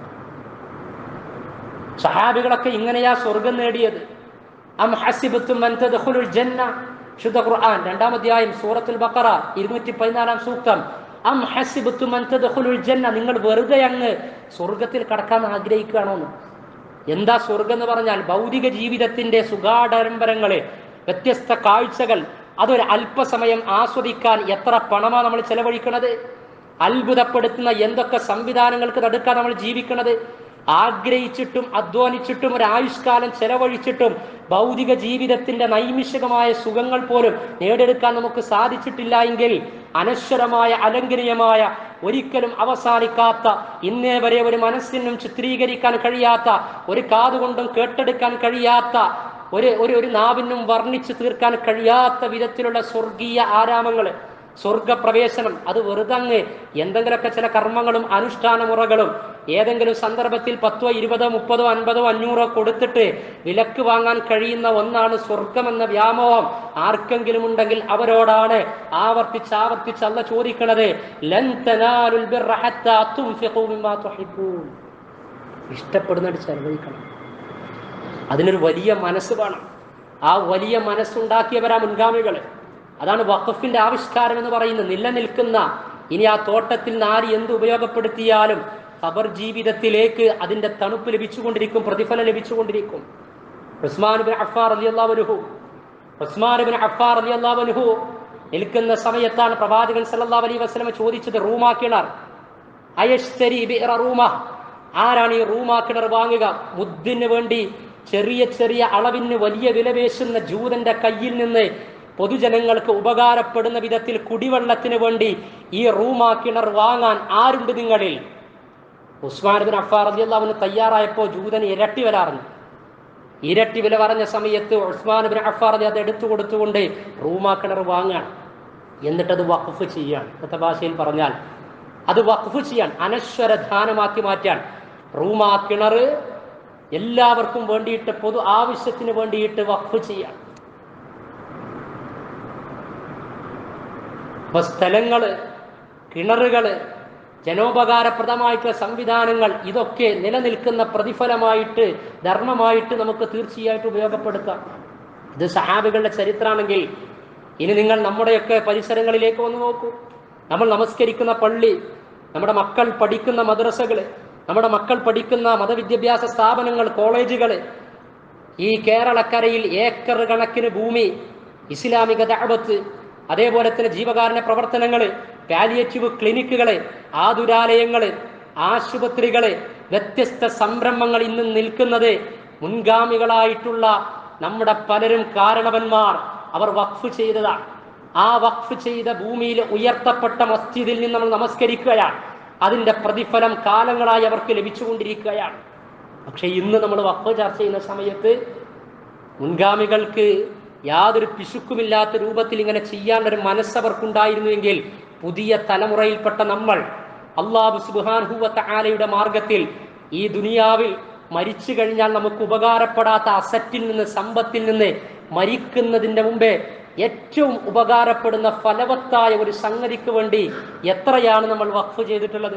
സഹാബികളൊക്കെ ഇങ്ങനെയാ സ്വർഗം നേടിയത് അം ഹസിബത്തും അൻ തദ്ഖുലുൽ ജന്ന ശുദ്ധ ഖുർആൻ രണ്ടാം അധ്യായം സൂറത്തുൽ ബഖറ ഇരുന്നൂറ്റി പതിനാലാം സൂക്തം അം ഹസിബത്തും അൻ തദ്ഖുലുൽ ജന്ന നിങ്ങൾ വെറുതെ അങ്ങ് സ്വർഗത്തിൽ കടക്കാൻ ആഗ്രഹിക്കുകയാണോ എന്ന് എന്താ സ്വർഗം എന്ന് പറഞ്ഞാൽ ഭൗതിക ജീവിതത്തിന്റെ സുഖാഡംബരങ്ങളെ വ്യത്യസ്ത കാഴ്ചകൾ അതൊരു അല്പസമയം ആസ്വദിക്കാൻ എത്ര പണമാണ് നമ്മൾ ചെലവഴിക്കുന്നത് അത്ഭുതപ്പെടുത്തുന്ന എന്തൊക്കെ സംവിധാനങ്ങൾക്ക് നടുക്കാൻ നമ്മൾ ജീവിക്കുന്നത് ആഗ്രഹിച്ചിട്ടും അധ്വാനിച്ചിട്ടും ഒരു ആയുഷ്കാലം ചെലവഴിച്ചിട്ടും ഭൗതിക ജീവിതത്തിന്റെ നൈമിഷികമായ സുഖങ്ങൾ പോലും നേടിയെടുക്കാൻ നമുക്ക് സാധിച്ചിട്ടില്ല എങ്കിൽ അനശ്വരമായ അലങ്കരീയമായ ഒരിക്കലും അവസാനിക്കാത്ത ഇന്നേ വരെ ഒരു മനസ്സിനും ചിത്രീകരിക്കാൻ കഴിയാത്ത ഒരു കാതുകൊണ്ടും കേട്ടെടുക്കാൻ കഴിയാത്ത ഒരു ഒരു ഒരു നാവിനും വർണ്ണിച്ചു തീർക്കാൻ കഴിയാത്ത വിധത്തിലുള്ള സ്വർഗീയ ആരാമങ്ങൾ സ്വർഗപ്രവേശനം അത് വെറുതങ്ങ് എന്തെങ്കിലുമൊക്കെ ചില കർമ്മങ്ങളും അനുഷ്ഠാന മുറകളും ഏതെങ്കിലും സന്ദർഭത്തിൽ പത്തോ ഇരുപതോ മുപ്പതോ അൻപതോ അഞ്ഞൂറോ കൊടുത്തിട്ട് വിലക്ക് വാങ്ങാൻ കഴിയുന്ന ഒന്നാണ് സ്വർഗമെന്ന വ്യാമോഹം ആർക്കെങ്കിലും ഉണ്ടെങ്കിൽ അവരോടാണ് ആവർത്തിച്ച് ആവർത്തിച്ച് അല്ല ചോദിക്കണത് ലൻ തനാലുൽ ബിർറ ഹത്താ തുൻഫിഖൂ മിമ്മാ തുഹിബ്ബൂൻ ഇഷ്ടപ്പെടുന്നത് ചെലവഴിക്കണം അതിനൊരു വലിയ മനസ്സ് വേണം ആ വലിയ മനസ്സുണ്ടാക്കിയവരാ മുൻഗാമികൾ അതാണ് വഖഫിന്റെ ആവിഷ്കാരം എന്ന് പറയുന്നത് നിലനിൽക്കുന്ന ഇനി ആ തോട്ടത്തിൽ നിന്ന് ആര് എന്ത് ഉപയോഗപ്പെടുത്തിയാലും ഖബർ ജീവിതത്തിലേക്ക് അതിന്റെ തണുപ്പ് ലഭിച്ചുകൊണ്ടിരിക്കും പ്രതിഫലം ലഭിച്ചുകൊണ്ടിരിക്കും ഉസ്മാൻ ബിൻ അഫാർ അലി അള്ളാഹുനുഹു ഉസ്മാൻ ബിൻ അഫാർ അലി അള്ളാഹുനുഹു നിൽക്കുന്ന സമയത്താണ് പ്രവാചകൻ സല്ലല്ലാഹു അലൈഹി വസല്ലമ ചോദിച്ചത് റൂമാ കിണർ അയശ്തരി ബിഅറ റൂമ ആരാണ് ഈ റൂമാ കിണർ വാങ്ങുക മുദ്ദിന് വേണ്ടി ചെറിയ ചെറിയ അളവിന് വലിയ വിലപേശുന്ന ജൂതന്റെ കയ്യിൽ നിന്ന് പൊതുജനങ്ങൾക്ക് ഉപകാരപ്പെടുന്ന വിധത്തിൽ കുടിവെള്ളത്തിന് വേണ്ടി ഈ റൂമാ കിണർ വാങ്ങാൻ ആരുണ്ട് നിങ്ങളിൽ ഉസ്മാൻ ബിൻ അഫാർ റളിയല്ലാഹുവിന് തയ്യാറായപ്പോൾ ജൂതൻ ഇരട്ടി വില അറിഞ്ഞു ഇരട്ടി വില പറഞ്ഞ സമയത്ത് ഉസ്മാൻ ബിൻ അഫാർ റളി അത് എടുത്തു കൊടുത്തുകൊണ്ട് റൂമാ കിണർ വാങ്ങാൻ എന്നിട്ടത് വഖഫ് ചെയ്യാൻ ഇന്നത്തെ ഭാഷയിൽ പറഞ്ഞാൽ അത് വഖഫ് ചെയ്യാൻ അനശ്വര ധാനമാക്കി മാറ്റാൻ റൂമാ കിണർ എല്ലാവർക്കും വേണ്ടിയിട്ട് പൊതു ആവശ്യത്തിന് വേണ്ടിയിട്ട് വഖഫ് ചെയ്യാൻ അപ്പൊ സ്ഥലങ്ങള് കിണറുകള് ജനോപകാരപ്രദമായിട്ടുള്ള സംവിധാനങ്ങൾ ഇതൊക്കെ നിലനിൽക്കുന്ന പ്രതിഫലമായിട്ട് ധർമ്മമായിട്ട് നമുക്ക് തീർച്ചയായിട്ടും ഉപയോഗപ്പെടുത്താം ഇത് സഹാബികളുടെ ചരിത്രമാണെങ്കിൽ ഇനി നിങ്ങൾ നമ്മുടെയൊക്കെ പരിസരങ്ങളിലേക്ക് വന്ന് നോക്കൂ നമ്മൾ നമസ്കരിക്കുന്ന പള്ളി നമ്മുടെ മക്കൾ പഠിക്കുന്ന മദ്രസകള് നമ്മുടെ മക്കൾ പഠിക്കുന്ന മതവിദ്യാഭ്യാസ സ്ഥാപനങ്ങൾ കോളേജുകൾ ഈ കേരളക്കരയിൽ ഏക്കർ കണക്കിന് ഭൂമി ഇസ്ലാമിക ദഅവത്ത് അതേപോലെ തന്നെ ജീവകാരുണ്യ പ്രവർത്തനങ്ങൾ പാലിയേറ്റീവ് ക്ലിനിക്കുകള് ആതുരാലയങ്ങള് ആശുപത്രികള് വ്യത്യസ്ത സംരംഭങ്ങൾ ഇന്ന് നിൽക്കുന്നത് മുൻഗാമികളായിട്ടുള്ള നമ്മുടെ പലരും കാരണവന്മാർ അവർ വഖഫ് ചെയ്തതാണ് ആ വഖഫ് ചെയ്ത ഭൂമിയിൽ ഉയർത്തപ്പെട്ട മസ്ജിദിൽ നിന്ന് നമ്മൾ നമസ്കരിക്കുകയാണ് അതിന്റെ പ്രതിഫലം കാലങ്ങളായി അവർക്ക് ലഭിച്ചുകൊണ്ടിരിക്കുകയാണ് പക്ഷെ ഇന്ന് നമ്മൾ വഖഫ് ചർച്ച ചെയ്യുന്ന സമയത്ത് മുൻഗാമികൾക്ക് യാതൊരു പിശുക്കുമില്ലാത്ത രൂപത്തിൽ ഇങ്ങനെ ചെയ്യാനൊരു മനസ്സവർക്കുണ്ടായിരുന്നുവെങ്കിൽ പുതിയ തലമുറയിൽപ്പെട്ട നമ്മൾ അള്ളാഹു സുബാൻഹുവത്ത ആലയുടെ മാർഗത്തിൽ ഈ ദുനിയാവിൽ മരിച്ചു കഴിഞ്ഞാൽ നമുക്ക് ഉപകാരപ്പെടാത്ത അസറ്റിൽ നിന്ന് സമ്പത്തിൽ നിന്ന് മരിക്കുന്നതിന്റെ മുമ്പേ ഏറ്റവും ഉപകാരപ്പെടുന്ന ഫലവത്തായ ഒരു സംഗതിക്ക് വേണ്ടി എത്രയാണ് നമ്മൾ വഖഫ് ചെയ്തിട്ടുള്ളത്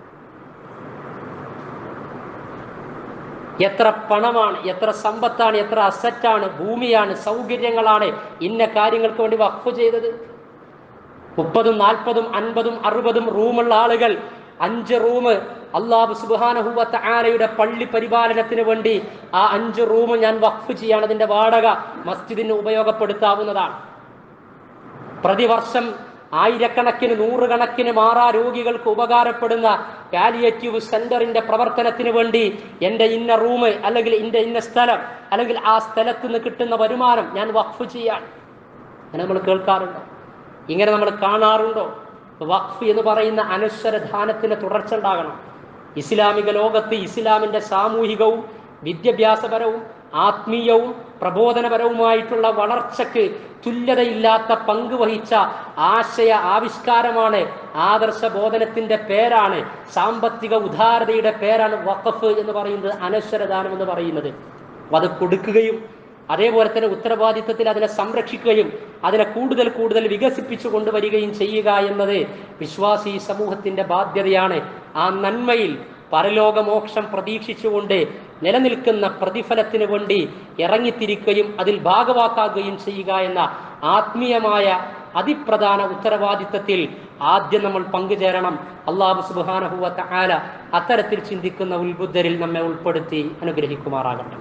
എത്ര പണമാണ് എത്ര സമ്പത്താണ് എത്ര അസറ്റാണ് ഭൂമിയാണ് സൗകര്യങ്ങളാണ് ഇന്ന കാര്യങ്ങൾക്ക് വേണ്ടി വഖഫ് ചെയ്തത് മുപ്പതും നാൽപ്പതും അൻപതും അറുപതും റൂമുള്ള ആളുകൾ അഞ്ച് റൂം അള്ളാഹു സുബാനഹുവത്ത ആലയുടെ പള്ളി പരിപാലനത്തിന് വേണ്ടി ആ അഞ്ച് റൂം ഞാൻ വഖഫ് ചെയ്യാണ് അതിന്റെ വാടക മസ്ജിദിന് ഉപയോഗപ്പെടുത്താവുന്നതാണ് പ്രതിവർഷം ആയിരക്കണക്കിന് നൂറുകണക്കിന് മാറാ രോഗികൾക്ക് ഉപകാരപ്പെടുന്ന പാലിയേറ്റീവ് സെന്ററിന്റെ പ്രവർത്തനത്തിന് വേണ്ടി എൻ്റെ ഇന്ന റൂം അല്ലെങ്കിൽ എൻ്റെ ഇന്ന സ്ഥലം അല്ലെങ്കിൽ ആ സ്ഥലത്ത് നിന്ന് കിട്ടുന്ന വരുമാനം ഞാൻ വഖഫ് ചെയ്യാൻ അങ്ങനെ നമ്മൾ കേൾക്കാറുണ്ടോ ഇങ്ങനെ നമ്മൾ കാണാറുണ്ടോ വഖഫ് എന്ന് പറയുന്ന അനശ്വരധാനത്തിന് തുടർച്ച ഉണ്ടാകണം ഇസ്ലാമിക ലോകത്ത് ഇസ്ലാമിന്റെ സാമൂഹികവും വിദ്യാഭ്യാസപരവും ആത്മീയവും പ്രബോധനപരവുമായിട്ടുള്ള വളർച്ചയ്ക്ക് തുല്യതയില്ലാത്ത പങ്ക് വഹിച്ച ആശയ ആവിഷ്കാരമാണ് ആദർശ ബോധനത്തിന്റെ പേരാണ് സാമ്പത്തിക ഉദാരതയുടെ പേരാണ് വഖഫ് എന്ന് പറയുന്നത് അനശ്വരദാനം എന്ന് പറയുന്നത് അത് കൊടുക്കുകയും അതേപോലെ തന്നെ ഉത്തരവാദിത്തത്തിൽ അതിനെ സംരക്ഷിക്കുകയും അതിനെ കൂടുതൽ കൂടുതൽ വികസിപ്പിച്ചു കൊണ്ടുവരികയും ചെയ്യുക എന്നത് വിശ്വാസി സമൂഹത്തിന്റെ ബാധ്യതയാണ് ആ നന്മയിൽ പരലോകമോക്ഷം പ്രതീക്ഷിച്ചുകൊണ്ട് നിലനിൽക്കുന്ന പ്രതിഫലത്തിന് വേണ്ടി ഇറങ്ങിത്തിരിക്കുകയും അതിൽ ഭാഗവാക്കാകുകയും ചെയ്യുക എന്ന ആത്മീയമായ അതിപ്രധാന ഉത്തരവാദിത്തത്തിൽ ആദ്യം നമ്മൾ പങ്കുചേരണം അള്ളാഹു സുബാനഹുവത്ത ആല അത്തരത്തിൽ ചിന്തിക്കുന്ന ഉത്ബുദ്ധരിൽ നമ്മെ ഉൾപ്പെടുത്തി അനുഗ്രഹിക്കുമാറാകട്ടെ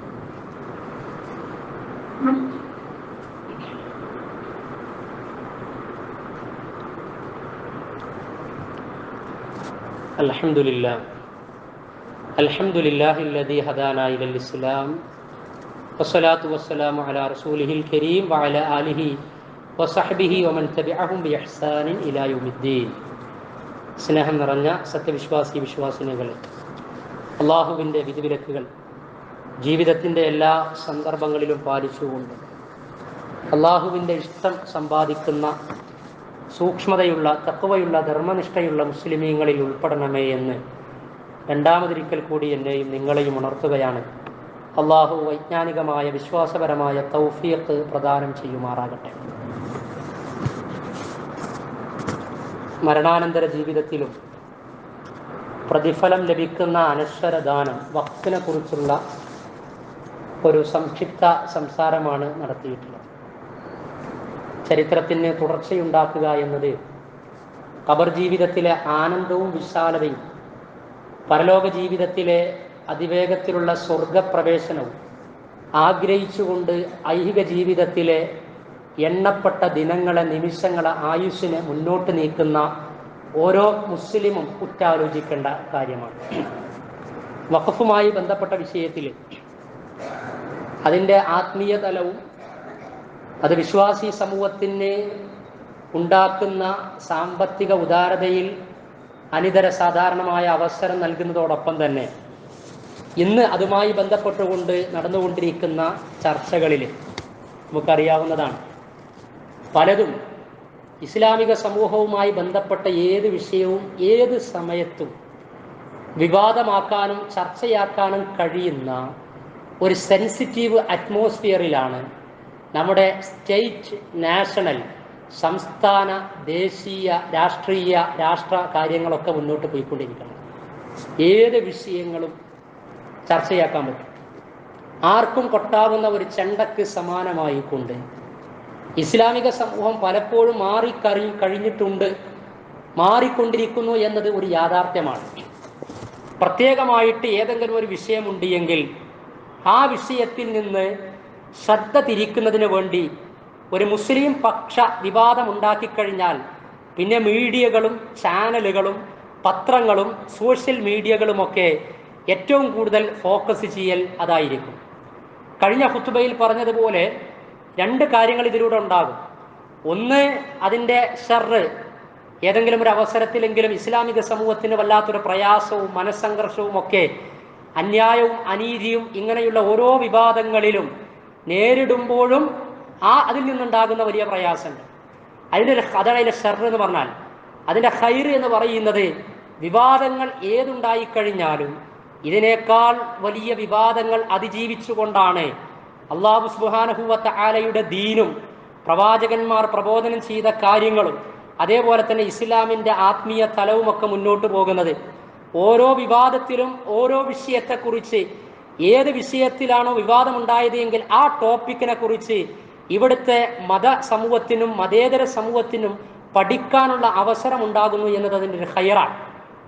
الحمد لله الحمد لله الذي هدانا إلى الإسلام والصلاة والسلام على رسوله الكريم وعلى آله وصحبه ومن تبعهم بإحسان إلى يوم الدين സ്നേഹം നിറഞ്ഞ സത്യവിശ്വാസി വിശ്വാസിനികളെ അള്ളാഹുവിൻ്റെ വിധിവിലക്കുകൾ ജീവിതത്തിൻ്റെ എല്ലാ സന്ദർഭങ്ങളിലും പാലിച്ചുകൊണ്ട് അള്ളാഹുവിൻ്റെ ഇഷ്ടം സമ്പാദിക്കുന്ന സൂക്ഷ്മതയുള്ള തക്കവയുള്ള ധർമ്മനിഷ്ഠയുള്ള മുസ്ലിമീങ്ങളിൽ ഉൾപ്പെടണമേ എന്ന് രണ്ടാമതൊരിക്കൽ കൂടി എന്നെയും നിങ്ങളെയും ഉണർത്തുകയാണ് അള്ളാഹു വൈജ്ഞാനികമായ വിശ്വാസപരമായ തൗഫീഖ് പ്രദാനം ചെയ്യുമാറാകട്ടെ മരണാനന്തര ജീവിതത്തിലും പ്രതിഫലം ലഭിക്കുന്ന അനശ്വരദാനം വക്തിനെ കുറിച്ചുള്ള ഒരു സംക്ഷിപ്ത സംസാരമാണ് നടത്തിയിട്ടുള്ളത് ചരിത്രത്തിന് തുടർച്ചയുണ്ടാക്കുക എന്നത് ഖബർ ജീവിതത്തിലെ ആനന്ദവും വിശാലതയും പരലോക ജീവിതത്തിലെ അതിവേഗത്തിലുള്ള സ്വർഗപ്രവേശനവും ആഗ്രഹിച്ചുകൊണ്ട് ഐഹിക ജീവിതത്തിലെ എണ്ണപ്പെട്ട ദിനങ്ങളെ നിമിഷങ്ങളെ ആയുസ്സിനെ മുന്നോട്ട് നീക്കുന്ന ഓരോ മുസ്ലിമും ഉറ്റാലോചിക്കേണ്ട കാര്യമാണ് വഖഫുമായി ബന്ധപ്പെട്ട വിഷയത്തിൽ അതിൻ്റെ ആത്മീയ തലവും അത് വിശ്വാസി സമൂഹത്തിന് ഉണ്ടാക്കുന്ന സാമ്പത്തിക ഉദാരതയിൽ അനിതര സാധാരണമായ അവസരം നൽകുന്നതോടൊപ്പം തന്നെ ഇന്ന് അതുമായി ബന്ധപ്പെട്ടുകൊണ്ട് നടന്നുകൊണ്ടിരിക്കുന്ന ചർച്ചകളിൽ നമുക്കറിയാവുന്നതാണ് പലതും ഇസ്ലാമിക സമൂഹവുമായി ബന്ധപ്പെട്ട ഏത് വിഷയവും ഏത് സമയത്തും വിവാദമാക്കാനും ചർച്ചയാക്കാനും കഴിയുന്ന ഒരു സെൻസിറ്റീവ് അറ്റ്മോസ്ഫിയറിലാണ് നമ്മുടെ സ്റ്റേറ്റ് നാഷണൽ സംസ്ഥാന ദേശീയ രാഷ്ട്രീയ രാഷ്ട്ര കാര്യങ്ങളൊക്കെ മുന്നോട്ട് പോയിക്കൊണ്ടിരിക്കുന്നത് ഏത് വിഷയങ്ങളും ചർച്ചയാക്കാൻ പറ്റും ആർക്കും കൊട്ടാവുന്ന ഒരു ചെണ്ടക്ക് സമാനമായിക്കൊണ്ട് ഇസ്ലാമിക സമൂഹം പലപ്പോഴും മാറിക്കറി കഴിഞ്ഞിട്ടുണ്ട് മാറിക്കൊണ്ടിരിക്കുന്നു എന്നത് ഒരു യാഥാർത്ഥ്യമാണ് പ്രത്യേകമായിട്ട് ഏതെങ്കിലും ഒരു വിഷയമുണ്ട് എങ്കിൽ ആ വിഷയത്തിൽ നിന്ന് ശ്രദ്ധ തിരിക്കുന്നതിന് വേണ്ടി ഒരു മുസ്ലിം പക്ഷ വിവാദം ഉണ്ടാക്കിക്കഴിഞ്ഞാൽ പിന്നെ മീഡിയകളും ചാനലുകളും പത്രങ്ങളും സോഷ്യൽ മീഡിയകളുമൊക്കെ ഏറ്റവും കൂടുതൽ ഫോക്കസ് ചെയ്യൽ അതായിരിക്കും കഴിഞ്ഞ ഹുത്തുബയിൽ പറഞ്ഞതുപോലെ രണ്ട് കാര്യങ്ങൾ ഇതിലൂടെ ഉണ്ടാകും ഒന്ന് അതിൻ്റെ ഷർറ് ഏതെങ്കിലും ഒരു അവസരത്തിലെങ്കിലും ഇസ്ലാമിക സമൂഹത്തിന് വല്ലാത്തൊരു പ്രയാസവും മനസ്സംഘർഷവും ഒക്കെ അന്യായവും അനീതിയും ഇങ്ങനെയുള്ള ഓരോ വിവാദങ്ങളിലും നേരിടുമ്പോഴും ആ അതിൽ നിന്നുണ്ടാകുന്ന വലിയ പ്രയാസമുണ്ട് അതിൻ്റെ ഒരു അതാണ് അതിൻ്റെ ഷർറ് എന്ന് പറഞ്ഞാൽ അതിൻ്റെ ഹൈർ എന്ന് പറയുന്നത് വിവാദങ്ങൾ ഏതുണ്ടായിക്കഴിഞ്ഞാലും ഇതിനേക്കാൾ വലിയ വിവാദങ്ങൾ അതിജീവിച്ചുകൊണ്ടാണ് അള്ളാഹു സുബാനഹുവത്ത ആലയുടെ ദീനും പ്രവാചകന്മാർ പ്രബോധനം ചെയ്ത കാര്യങ്ങളും അതേപോലെ തന്നെ ഇസ്ലാമിൻ്റെ ആത്മീയ തലവുമൊക്കെ മുന്നോട്ട് പോകുന്നത് ഓരോ വിവാദത്തിലും ഓരോ വിഷയത്തെക്കുറിച്ച് ഏത് വിഷയത്തിലാണോ വിവാദമുണ്ടായത് എങ്കിൽ ആ ടോപ്പിക്കിനെ കുറിച്ച് ഇവിടുത്തെ മത സമൂഹത്തിനും മതേതര സമൂഹത്തിനും പഠിക്കാനുള്ള അവസരം ഉണ്ടാകുന്നു എന്നത് അതിൻ്റെ ഒരു ഹയറാണ്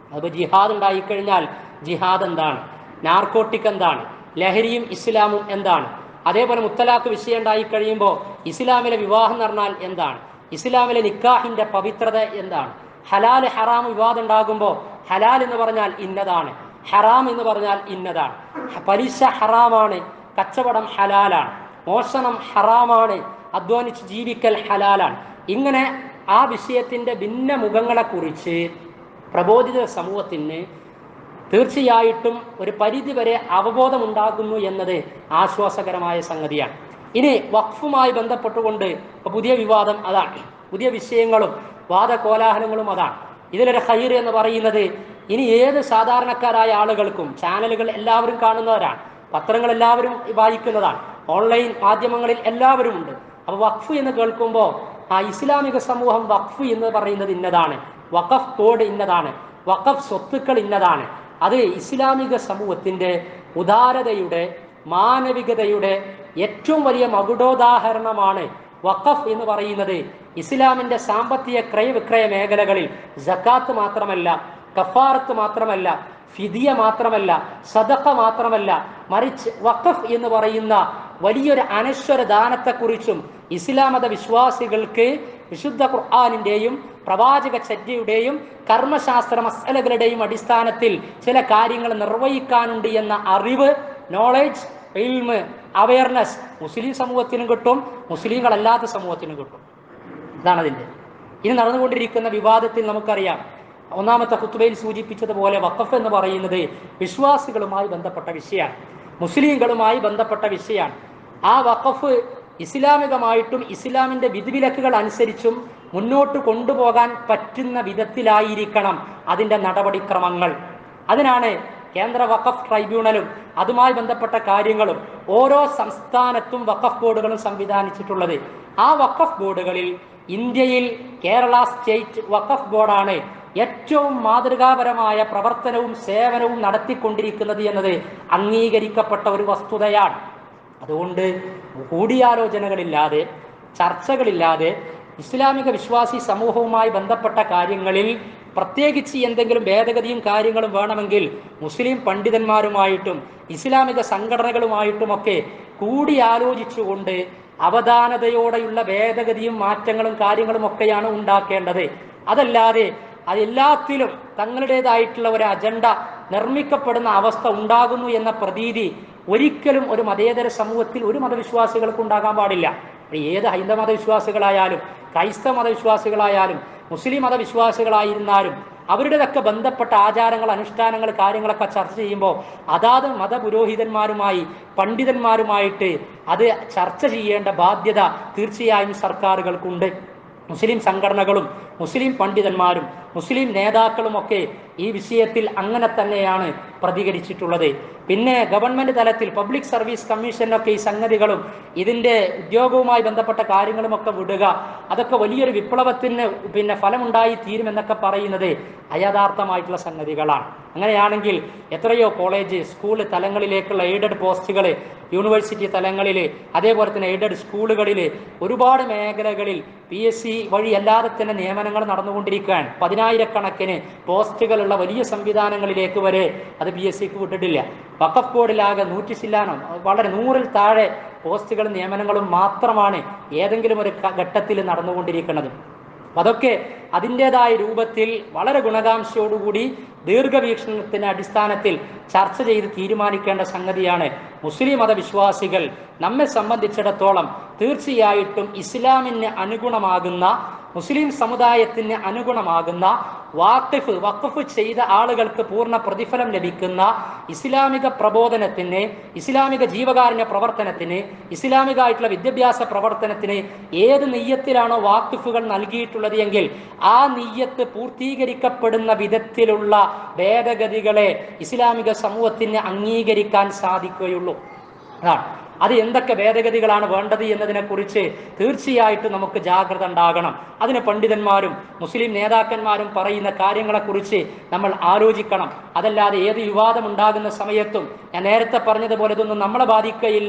അപ്പോൾ ജിഹാദ് ഉണ്ടായിക്കഴിഞ്ഞാൽ ജിഹാദ് എന്താണ് നാർക്കോട്ടിക് എന്താണ് ലഹരിയും ഇസ്ലാമും എന്താണ് അതേപോലെ മുത്തലാഖ് വിഷയം ഉണ്ടായി കഴിയുമ്പോൾ ഇസ്ലാമിലെ വിവാഹം എന്ന് പറഞ്ഞാൽ എന്താണ് ഇസ്ലാമിലെ നിക്കാഹിന്റെ പവിത്രത എന്താണ് ഹലാൽ ഹറാം വിവാദം ഉണ്ടാകുമ്പോൾ ഹലാൽ എന്ന് പറഞ്ഞാൽ ഇന്നതാണ് ഹറാം എന്ന് പറഞ്ഞാൽ ഇന്നതാണ് ഹ- പലിശ ഹറാമാണ് കച്ചവടം ഹലാലാണ് മോഷണം ഹറാമാണ് അധ്വാനിച്ച് ജീവിക്കൽ ഹലാലാണ് ഇങ്ങനെ ആ വിഷയത്തിന്റെ ഭിന്ന മുഖങ്ങളെ കുറിച്ച് പ്രബോധിത സമൂഹത്തിന് തീർച്ചയായിട്ടും ഒരു പരിധി വരെ അവബോധമുണ്ടാകുന്നു എന്നത് ആശ്വാസകരമായ സംഗതിയാണ് ഇനി വഖഫുമായി ബന്ധപ്പെട്ടുകൊണ്ട് ഇപ്പൊ പുതിയ വിവാദം അതാണ് പുതിയ വിഷയങ്ങളും വാദകോലാഹലങ്ങളും അതാണ് ഇതിലൊരു ഹൈർ എന്ന് പറയുന്നത് ഇനി ഏത് സാധാരണക്കാരായ ആളുകൾക്കും ചാനലുകൾ എല്ലാവരും കാണുന്നവരാണ് പത്രങ്ങൾ എല്ലാവരും വായിക്കുന്നതാണ് ഓൺലൈൻ മാധ്യമങ്ങളിൽ എല്ലാവരും ഉണ്ട് അപ്പൊ വഖഫ് എന്ന് കേൾക്കുമ്പോൾ ആ ഇസ്ലാമിക സമൂഹം വഖഫ് എന്ന് പറയുന്നത് ഇന്നതാണ് വഖഫ് കോഡ് ഇന്നതാണ് വഖഫ് സ്വത്തുക്കൾ ഇന്നതാണ് അത് ഇസ്ലാമിക സമൂഹത്തിന്റെ ഉദാരതയുടെ മാനവികതയുടെ ഏറ്റവും വലിയ മകുടോദാഹരണമാണ് വഖഫ് എന്ന് പറയുന്നത് ഇസ്ലാമിന്റെ സാമ്പത്തിക ക്രയവിക്രയ മേഖലകളിൽ ജക്കാത്ത് മാത്രമല്ല കഫാറത്ത് മാത്രമല്ല ഫിദിയ മാത്രമല്ല സദഖ മാത്രമല്ല മറിച്ച് വഖഫ് എന്ന് പറയുന്ന വലിയൊരു അനശ്വര ദാനത്തെക്കുറിച്ചും ഇസ്ലാം മത വിശ്വാസികൾക്ക് വിശുദ്ധ ഖുർആാനിന്റെയും പ്രവാചക ചര്യയുടെയും കർമ്മശാസ്ത്ര മസലകളുടെയും അടിസ്ഥാനത്തിൽ ചില കാര്യങ്ങൾ നിർവഹിക്കാനുണ്ട് എന്ന അറിവ് നോളേജ് ഇൽമ് അവയർനെസ് മുസ്ലിം സമൂഹത്തിനും കിട്ടും മുസ്ലിങ്ങളല്ലാത്ത സമൂഹത്തിനും കിട്ടും ഇതാണ് അതിൻ്റെ ഇനി നടന്നുകൊണ്ടിരിക്കുന്ന വിവാദത്തിൽ നമുക്കറിയാം ഒന്നാമത്തെ ഹുത്തുബയിൽ സൂചിപ്പിച്ചതുപോലെ വഖഫ് എന്ന് പറയുന്നത് വിശ്വാസികളുമായി ബന്ധപ്പെട്ട വിഷയമാണ് മുസ്ലിങ്ങളുമായി ബന്ധപ്പെട്ട വിഷയമാണ് ആ വഖഫ് ഇസ്ലാമികമായിട്ടും ഇസ്ലാമിന്റെ വിധിവിലക്കുകൾ അനുസരിച്ചും മുന്നോട്ട് കൊണ്ടുപോകാൻ പറ്റുന്ന വിധത്തിലായിരിക്കണം അതിന്റെ നടപടിക്രമങ്ങൾ അതിനാണ് കേന്ദ്ര വഖഫ് ട്രൈബ്യൂണലും അതുമായി ബന്ധപ്പെട്ട കാര്യങ്ങളും ഓരോ സംസ്ഥാനത്തും വഖഫ് ബോർഡുകളും സംവിധാനിച്ചിട്ടുള്ളത് ആ വഖഫ് ബോർഡുകളിൽ ഇന്ത്യയിൽ കേരള സ്റ്റേറ്റ് വഖഫ് ബോർഡാണ് ഏറ്റവും മാതൃകാപരമായ പ്രവർത്തനവും സേവനവും നടത്തിക്കൊണ്ടിരിക്കുന്നത് എന്നത് അംഗീകരിക്കപ്പെട്ട ഒരു വസ്തുതയാണ് അതുകൊണ്ട് കൂടിയാലോചനകളില്ലാതെ ചർച്ചകളില്ലാതെ ഇസ്ലാമിക വിശ്വാസി സമൂഹവുമായി ബന്ധപ്പെട്ട കാര്യങ്ങളിൽ പ്രത്യേകിച്ച് എന്തെങ്കിലും ഭേദഗതിയും കാര്യങ്ങളും വേണമെങ്കിൽ മുസ്ലിം പണ്ഡിതന്മാരുമായിട്ടും ഇസ്ലാമിക സംഘടനകളുമായിട്ടുമൊക്കെ കൂടിയാലോചിച്ചുകൊണ്ട് അവധാനതയോടെയുള്ള ഭേദഗതിയും മാറ്റങ്ങളും കാര്യങ്ങളും ഒക്കെയാണ് ഉണ്ടാക്കേണ്ടത് അതല്ലാതെ അതെല്ലാത്തിലും തങ്ങളുടേതായിട്ടുള്ള ഒരു അജണ്ട നിർമ്മിക്കപ്പെടുന്ന അവസ്ഥ ഉണ്ടാകുന്നു എന്ന പ്രതീതി ഒരിക്കലും ഒരു മതേതര സമൂഹത്തിൽ ഒരു മതവിശ്വാസികൾക്ക് ഉണ്ടാകാൻ പാടില്ല ഏത് ഹൈന്ദവ മതവിശ്വാസികളായാലും ക്രൈസ്തവ മതവിശ്വാസികളായാലും മുസ്ലിം മതവിശ്വാസികളായിരുന്നാലും അവരുടെതൊക്കെ ബന്ധപ്പെട്ട ആചാരങ്ങൾ അനുഷ്ഠാനങ്ങൾ കാര്യങ്ങളൊക്കെ ചർച്ച ചെയ്യുമ്പോൾ അതാത് മതപുരോഹിതന്മാരുമായി പണ്ഡിതന്മാരുമായിട്ട് അത് ചർച്ച ചെയ്യേണ്ട ബാധ്യത തീർച്ചയായും സർക്കാരുകൾക്കുണ്ട് മുസ്ലിം സംഘടനകളും മുസ്ലിം പണ്ഡിതന്മാരും മുസ്ലിം നേതാക്കളുമൊക്കെ ഈ വിഷയത്തിൽ അങ്ങനെ തന്നെയാണ് പ്രതികരിച്ചിട്ടുള്ളത് പിന്നെ ഗവൺമെന്റ് തലത്തിൽ പബ്ലിക് സർവീസ് കമ്മീഷനൊക്കെ ഈ സംഗതികളും ഇതിന്റെ ഉദ്യോഗവുമായി ബന്ധപ്പെട്ട കാര്യങ്ങളുമൊക്കെ വിടുക അതൊക്കെ വലിയൊരു വിപ്ലവത്തിന് പിന്നെ ഫലമുണ്ടായി തീരുമെന്നൊക്കെ പറയുന്നത് അയഥാർത്ഥമായിട്ടുള്ള സംഗതികളാണ് അങ്ങനെയാണെങ്കിൽ എത്രയോ കോളേജ് സ്കൂൾ തലങ്ങളിലേക്കുള്ള എയ്ഡഡ് പോസ്റ്റുകൾ യൂണിവേഴ്സിറ്റി തലങ്ങളിൽ അതേപോലെ തന്നെ എയ്ഡഡ് സ്കൂളുകളിൽ ഒരുപാട് മേഖലകളിൽ പി എസ് സി വഴി അല്ലാതെ തന്നെ നിയമനങ്ങൾ നടന്നുകൊണ്ടിരിക്കുകയാണ് പതിനായിരക്കണക്കിന് പോസ്റ്റുകളുള്ള വലിയ സംവിധാനങ്ങളിലേക്ക് വരെ അത് പി എസ് സിക്ക് വിട്ടിട്ടില്ല വഖഫ് ബോർഡിലാകെ നൂറ്റി ചില്ലാനം വളരെ നൂറിൽ താഴെ പോസ്റ്റുകളും നിയമനങ്ങളും മാത്രമാണ് ഏതെങ്കിലും ഒരു ക- ഘട്ടത്തിൽ നടന്നുകൊണ്ടിരിക്കുന്നത് അപ്പൊ അതൊക്കെ അതിൻ്റെതായ രൂപത്തിൽ വളരെ ഗുണകാംക്ഷയോടുകൂടി ദീർഘവീക്ഷണത്തിന്റെ അടിസ്ഥാനത്തിൽ ചർച്ച ചെയ്ത് തീരുമാനിക്കേണ്ട സംഗതിയാണ് മുസ്ലിം മതവിശ്വാസികൾ നമ്മെ സംബന്ധിച്ചിടത്തോളം തീർച്ചയായിട്ടും ഇസ്ലാമിന് അനുഗുണമാകുന്ന മുസ്ലിം സമുദായത്തിന് അനുഗുണമാകുന്ന വാക്കിഫ് വഖഫ് ചെയ്ത ആളുകൾക്ക് പൂർണ്ണ പ്രതിഫലം ലഭിക്കുന്ന ഇസ്ലാമിക പ്രബോധനത്തിന് ഇസ്ലാമിക ജീവകാരുണ്യ പ്രവർത്തനത്തിന് ഇസ്ലാമികമായിട്ടുള്ള വിദ്യാഭ്യാസ പ്രവർത്തനത്തിന് ഏത് നെയ്യത്തിലാണോ വാക്കിഫുകൾ നൽകിയിട്ടുള്ളത് എങ്കിൽ ആ നെയ്യത്ത് പൂർത്തീകരിക്കപ്പെടുന്ന വിധത്തിലുള്ള ഭേദഗതികളെ ഇസ്ലാമിക സമൂഹത്തിന് അംഗീകരിക്കാൻ സാധിക്കുകയുള്ളൂ അതാണ് അത് എന്തൊക്കെ ഭേദഗതികളാണ് വേണ്ടത് എന്നതിനെ കുറിച്ച് തീർച്ചയായിട്ടും നമുക്ക് ജാഗ്രത ഉണ്ടാകണം അതിന് പണ്ഡിതന്മാരും മുസ്ലിം നേതാക്കന്മാരും പറയുന്ന കാര്യങ്ങളെക്കുറിച്ച് നമ്മൾ ആലോചിക്കണം അതല്ലാതെ ഏത് വിവാദം ഉണ്ടാകുന്ന സമയത്തും ഞാൻ നേരത്തെ പറഞ്ഞതുപോലെ ഇതൊന്നും നമ്മളെ ബാധിക്കുകയില്ല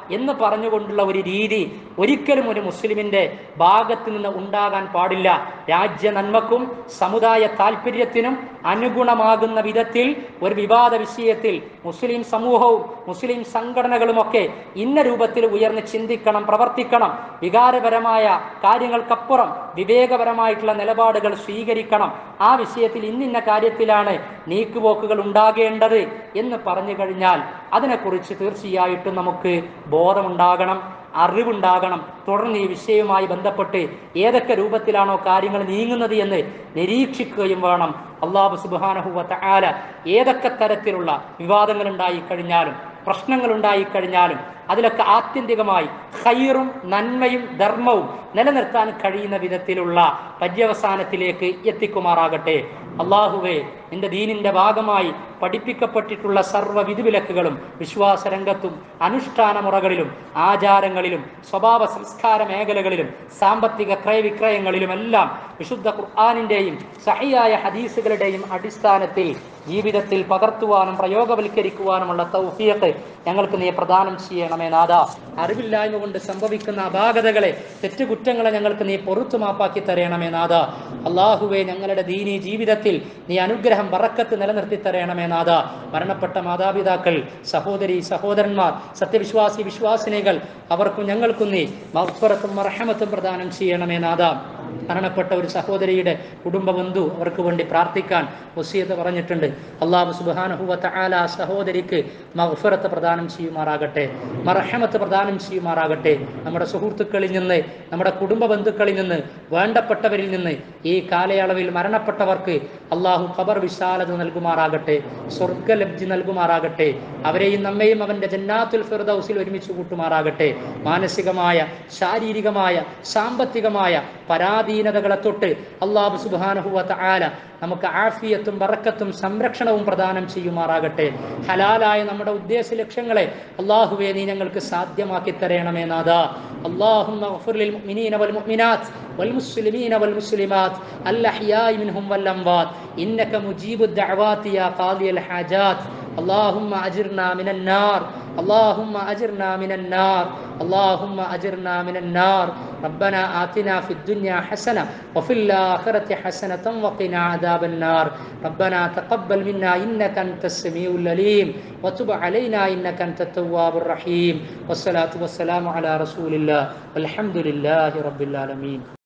എന്ന് പറഞ്ഞുകൊണ്ടുള്ള ഒരു രീതി ഒരിക്കലും ഒരു മുസ്ലിമിന്റെ ഭാഗത്ത് നിന്ന് ഉണ്ടാകാൻ പാടില്ല രാജ്യ നന്മക്കും സമുദായ താല്പര്യത്തിനും അനുഗുണമാകുന്ന വിധത്തിൽ ഒരു വിവാദ വിഷയത്തിൽ മുസ്ലിം സമൂഹവും മുസ്ലിം സംഘടനകളുമൊക്കെ ഇന്ന രൂപത്തിൽ ഉയർന്ന് ചിന്തിക്കണം പ്രവർത്തിക്കണം വികാരപരമായ കാര്യങ്ങൾക്കപ്പുറം വിവേകപരമായിട്ടുള്ള നിലപാടുകൾ സ്വീകരിക്കണം ആ വിഷയത്തിൽ ഇന്നിന്ന കാര്യത്തിലാണ് നീക്കുപോക്കുകൾ ഉണ്ടാകേണ്ടത് എന്ന് പറഞ്ഞു കഴിഞ്ഞാൽ അതിനെക്കുറിച്ച് തീർച്ചയായിട്ടും നമുക്ക് ബോധമുണ്ടാകണം അറിവുണ്ടാകണം തുടർന്ന് ഈ വിഷയവുമായി ബന്ധപ്പെട്ട് ഏതൊക്കെ രൂപത്തിലാണോ കാര്യങ്ങൾ നീങ്ങുന്നത് എന്ന് നിരീക്ഷിക്കുകയും വേണം അള്ളാഹു സുബാനഹുവത്ത ആല ഏതൊക്കെ തരത്തിലുള്ള വിവാദങ്ങൾ ഉണ്ടായി കഴിഞ്ഞാലും പ്രശ്നങ്ങൾ ഉണ്ടായി കഴിഞ്ഞാലും അതിലൊക്കെ ആത്യന്തികമായി ഹൈറും നന്മയും ധർമ്മവും നിലനിർത്താൻ കഴിയുന്ന വിധത്തിലുള്ള പര്യവസാനത്തിലേക്ക് എത്തിക്കുമാറാകട്ടെ അള്ളാഹുവെ നിന്റെ ദീനിന്റെ ഭാഗമായി പഠിപ്പിക്കപ്പെട്ടിട്ടുള്ള സർവ്വ വിധിവിലക്കുകളും വിശ്വാസ രംഗത്തും അനുഷ്ഠാന മുറകളിലും ആചാരങ്ങളിലും സ്വഭാവ സംസ്കാര മേഖലകളിലും സാമ്പത്തിക ക്രയവിക്രയങ്ങളിലുമെല്ലാം വിശുദ്ധ ഖുർആാനിന്റെയും സഹിയായ ഹദീസുകളുടെയും അടിസ്ഥാനത്തിൽ ജീവിതത്തിൽ പകർത്തുവാനും പ്രയോഗവൽക്കരിക്കുവാനുമുള്ള തൗഫിയത്ത് ഞങ്ങൾക്ക് നീ പ്രദാനം ചെയ്യണമേ നാഥ അറിവില്ലായ്മ കൊണ്ട് സംഭവിക്കുന്ന അപാകതകളെ തെറ്റുകുറ്റങ്ങളെ ഞങ്ങൾക്ക് നീ പൊറുത്തു മാപ്പാക്കി തരണമേ നാഥ അള്ളാഹുവെ ഞങ്ങളുടെ ദീനി ജീവിതത്തിൽ നീ അനുഗ്രഹം വറക്കത്ത് നിലനിർത്തി തരണമേ നാഥ മരണപ്പെട്ട മാതാപിതാക്കൾ സഹോദരി സഹോദരന്മാർ സത്യവിശ്വാസി വിശ്വാസിനികൾ അവർക്കും ഞങ്ങൾക്കും നീ മഹ്ഫറത്തും മർഹമത്തും പ്രദാനം ചെയ്യണമേ നാഥ മരണപ്പെട്ട ഒരു സഹോദരിയുടെ കുടുംബ ബന്ധു അവർക്ക് വേണ്ടി പ്രാർത്ഥിക്കാൻ വസീയത്ത് പറഞ്ഞിട്ടുണ്ട് അള്ളാഹു സുബാനഹുവത്ത ആല ആ സഹോദരിക്ക് മഹ്ഫറത്ത് പ്രദാനം ചെയ്യുമാറാകട്ടെ മർഹമത്ത് പ്രദാനം ചെയ്യുമാറാകട്ടെ നമ്മുടെ സുഹൃത്തുക്കളിൽ നിന്ന് നമ്മുടെ കുടുംബ ബന്ധുക്കളിൽ നിന്ന് വേണ്ടപ്പെട്ടവരിൽ നിന്ന് ഈ കാലയളവിൽ മരണപ്പെട്ടവർക്ക് അള്ളാഹു ഖബർ വിശാലത നൽകുമാറാകട്ടെ സ്വർഗലബ്ധി നൽകുമാറാകട്ടെ അവരെയും നമ്മയും അവന്റെ ജന്നാത്തുൽ ഫിർദൗസിൽ ഒരുമിച്ച് കൂട്ടുമാറാകട്ടെ മാനസികമായ ശാരീരികമായ സാമ്പത്തികമായ പരാധീനതകളെ തൊട്ട് അള്ളാഹു സുബാനഹുവത്ത ആല നമുക്ക് ആഫിയത്തും ബറക്കത്തും സംരക്ഷണവും പ്രദാനം ചെയ്യുമാറാകട്ടെ ഹലാലായ നമ്മുടെ ഉദ്ദേശ ലക്ഷ്യങ്ങളെ അള്ളാഹുവെ നീ ഞങ്ങൾക്ക് സാധ്യമാക്കി തരണമേ നാഥ اللهم اغفر للمؤمنين والمؤمنات والمسلمين والمسلمات الأحياء منهم والأموات إنك مجيب الدعوات يا قاضي الحاجات اللهم أجرنا من النار اللهم أجرنا من النار اللهم أجرنا من النار ربنا آتنا في الدنيا حسنة وفي الآخرة حسنة وقنا عذاب النار ربنا تقبل منا إنك أنت السميع العليم وتب علينا إنك أنت التواب الرحيم والصلاة والسلام على رسول الله والحمد لله رب العالمين